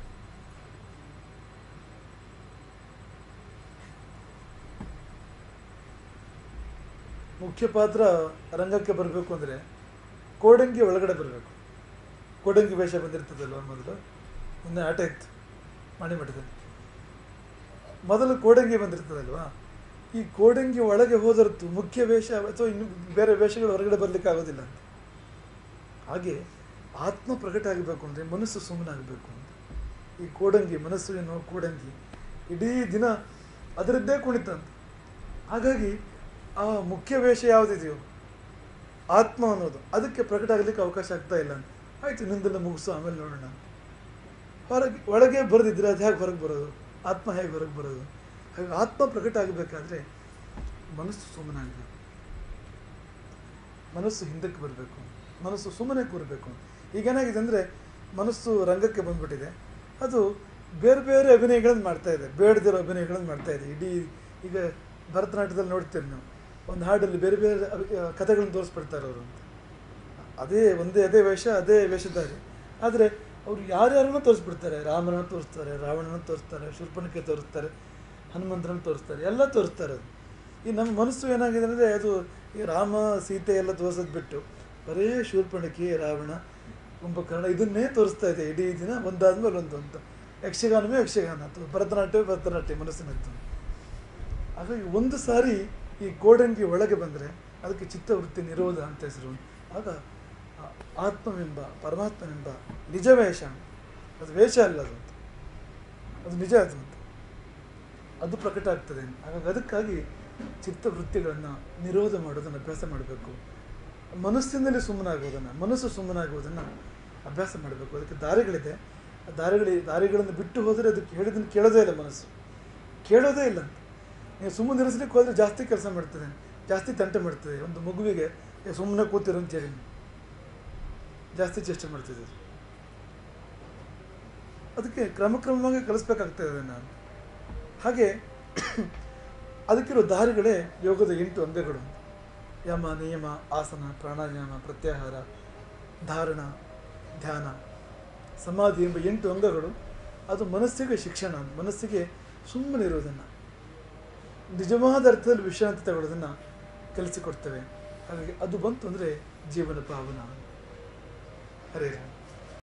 ಮುಖ್ಯ ಪಾತ್ರ ರಂಗಕ್ಕೆ ಬರಬೇಕು ಅಂದರೆ ಕೋಡಂಗಿ ಒಳಗಡೆ ಬರಬೇಕು ಕೋಡಂಗಿ ವೇಷ ಬಂದಿರ್ತದಲ್ವ ಮೊದಲು ಮೊನ್ನೆ ಆಟ ಇತ್ತು ಮಣಿಮಠದಲ್ಲಿ ಮೊದಲು ಕೋಡಂಗಿ ಬಂದಿರ್ತದಲ್ವಾ ಈ ಕೋಡಂಗಿ ಒಳಗೆ ಹೋದರ್ತು ಮುಖ್ಯ ವೇಷ ಅಥವಾ ಇನ್ನು ಬೇರೆ ವೇಷಗಳು ಹೊರಗಡೆ ಬರಲಿಕ್ಕೆ ಆಗೋದಿಲ್ಲ ಅಂತ ಹಾಗೆ ಆತ್ಮ ಪ್ರಕಟ ಆಗಬೇಕು ಅಂದರೆ ಮನಸ್ಸು ಸುಮ್ಮನಾಗಬೇಕು ಅಂತ ಈ ಕೋಡಂಗಿ ಮನಸ್ಸು ಎನ್ನುವ ಕೋಡಂಗಿ ಇಡೀ ದಿನ ಅದರದ್ದೇ ಕುಣಿತಂತ ಹಾಗಾಗಿ ಆ ಮುಖ್ಯ ವೇಷ ಯಾವುದಿದೆಯೋ ಆತ್ಮ ಅನ್ನೋದು ಅದಕ್ಕೆ ಪ್ರಕಟ ಆಗಲಿಕ್ಕೆ ಅವಕಾಶ ಆಗ್ತಾ ಇಲ್ಲ ಅಂತ ಆಯಿತು ನಿಂದೆಲ್ಲ ಮುಗಿಸು ಆಮೇಲೆ ನೋಡೋಣ ಹೊರಗೆ ಒಳಗೆ ಬರೆದಿದ್ರೆ ಅದು ಹೇಗೆ ಹೊರಗೆ ಬರೋದು ಆತ್ಮ ಹೇಗೆ ಹೊರಗೆ ಬರೋದು ಹಾಗೆ ಆತ್ಮ ಪ್ರಕಟ ಆಗಬೇಕಾದ್ರೆ ಮನಸ್ಸು ಸುಮ್ಮನಾಗಬೇಕು ಮನಸ್ಸು ಹಿಂದಕ್ಕೆ ಬರಬೇಕು ಮನಸ್ಸು ಸುಮ್ಮನೆ ಕೂರಬೇಕು ಈಗೇನಾಗಿದೆ ಅಂದರೆ ಮನಸ್ಸು ರಂಗಕ್ಕೆ ಬಂದ್ಬಿಟ್ಟಿದೆ ಅದು ಬೇರೆ ಬೇರೆ ಅಭಿನಯಗಳನ್ನು ಮಾಡ್ತಾ ಇದೆ ಬೇಡದಿರೋ ಅಭಿನಯಗಳನ್ನು ಮಾಡ್ತಾ ಇದೆ ಇಡೀ ಈಗ ಭರತನಾಟ್ಯದಲ್ಲಿ ನೋಡ್ತೀರಿ ನಾವು ಒಂದು ಹಾಡಲ್ಲಿ ಬೇರೆ ಬೇರೆ ಅಭಿ- ಆ, ಕಥೆಗಳನ್ನು ತೋರಿಸ್ಬಿಡ್ತಾರೆ ಅವರು ಅಂತ ಅದೇ ಒಂದೇ ಅದೇ ವೇಷ ಅದೇ ವೇಷಧಾರಿ ಆದರೆ ಅವರು ಯಾರ್ಯಾರನ್ನೂ ತೋರಿಸ್ಬಿಡ್ತಾರೆ ರಾಮನನ್ನು ತೋರಿಸ್ತಾರೆ ರಾವಣನ ತೋರಿಸ್ತಾರೆ ಶೂರ್ಪಣಕ್ಕೆ ತೋರಿಸ್ತಾರೆ ಹನುಮಂತನನ್ನು ತೋರಿಸ್ತಾರೆ ಎಲ್ಲ ತೋರಿಸ್ತಾರೆ ಅದು ಈ ನಮ್ಮ ಮನಸ್ಸು ಏನಾಗಿದೆ ಅಂದರೆ ಅದು ಈ ರಾಮ ಸೀತೆ ಎಲ್ಲ ತೋರಿಸೋದು ಬಿಟ್ಟು ಬರೇ ಶೂರ್ಪಣಕಿ ರಾವಣ ಕುಂಭಕರ್ಣ ಇದನ್ನೇ ತೋರಿಸ್ತಾ ಇದೆ ಇಡೀ ದಿನ ಒಂದಾದ್ಮೇಲೆ ಒಂದು ಅಂತ ಯಕ್ಷಗಾನವೇ ಯಕ್ಷಗಾನ ಅಥವಾ ಭರತನಾಟ್ಯವೇ ಭರತನಾಟ್ಯ ಮನಸ್ಸಿನದ್ದು ಹಾಗಾಗಿ ಒಂದು ಸಾರಿ ಈ ಗೋಡಂಗಿ ಒಳಗೆ ಬಂದರೆ ಅದಕ್ಕೆ ಚಿತ್ತವೃತ್ತಿ ನಿರೋಧ ಅಂತ ಹೆಸರು ಆಗ ಆ ಆತ್ಮವೆಂಬ ಪರಮಾತ್ಮನೆಂಬ ನಿಜ ವೇಷ ಅದು ವೇಷ ಅಲ್ಲ ಅದು ಅಂತ ಅದು ನಿಜ ಅದು ಅಂತ ಅದು ಪ್ರಕಟ ಆಗ್ತದೆ ಹಾಗಾಗಿ ಅದಕ್ಕಾಗಿ ಚಿತ್ತವೃತ್ತಿಗಳನ್ನು ನಿರೋಧ ಮಾಡೋದನ್ನು ಅಭ್ಯಾಸ ಮಾಡಬೇಕು ಮನಸ್ಸಿನಲ್ಲಿ ಸುಮ್ಮನಾಗೋದನ್ನು ಮನಸ್ಸು ಸುಮ್ಮನಾಗುವುದನ್ನು ಅಭ್ಯಾಸ ಮಾಡಬೇಕು ಅದಕ್ಕೆ ದಾರಿಗಳಿದೆ ಆ ದಾರಿಗಳಿ ದಾರಿಗಳನ್ನು ಬಿಟ್ಟು ಹೋದರೆ ಅದಕ್ಕೆ ಹೇಳಿದ್ದನ್ನು ಕೇಳೋದೇ ಇಲ್ಲ ಮನಸ್ಸು ಕೇಳೋದೇ ಇಲ್ಲ ಅಂತ ನೀವು ಸುಮ್ಮನೆ ಇರಿಸ್ಲಿಕ್ಕೆ ಹೋದರೆ ಜಾಸ್ತಿ ಕೆಲಸ ಮಾಡ್ತದೆ ಜಾಸ್ತಿ ತಂಟೆ ಮಾಡ್ತದೆ ಒಂದು ಮಗುವಿಗೆ ಸುಮ್ಮನೆ ಕೂತಿರು ಅಂತೇಳಿ ಜಾಸ್ತಿ ಚೇಷ್ಟೆ ಮಾಡ್ತಿದ್ದೆ ಅದಕ್ಕೆ ಕ್ರಮಕ್ರಮವಾಗಿ ಕಲಿಸ್ಬೇಕಾಗ್ತದೆ ಅದನ್ನು ಹಾಗೆ ಅದಕ್ಕಿರೋ ದಾರಿಗಳೇ ಯೋಗದ ಎಂಟು ಅಂಗಗಳು ಯಮ ನಿಯಮ ಆಸನ ಪ್ರಾಣಾಯಾಮ ಪ್ರತ್ಯಾಹಾರ ಧಾರಣ ಧ್ಯಾನ ಸಮಾಧಿ ಎಂಬ ಎಂಟು ಅಂಗಗಳು ಅದು ಮನಸ್ಸಿಗೆ ಶಿಕ್ಷಣ ಮನಸ್ಸಿಗೆ ಸುಮ್ಮನೆ ಇರೋದನ್ನು ನಿಜವಾದ ಅರ್ಥದಲ್ಲಿ ವಿಶ್ರಾಂತಿ ತಗೊಳ್ಳೋದನ್ನು ಕಲಿಸಿಕೊಡ್ತೇವೆ ಹಾಗಾಗಿ ಅದು ಬಂತು ಅಂದರೆ ಜೀವನ ಪಾವನ ಹರೇ ರಾಮ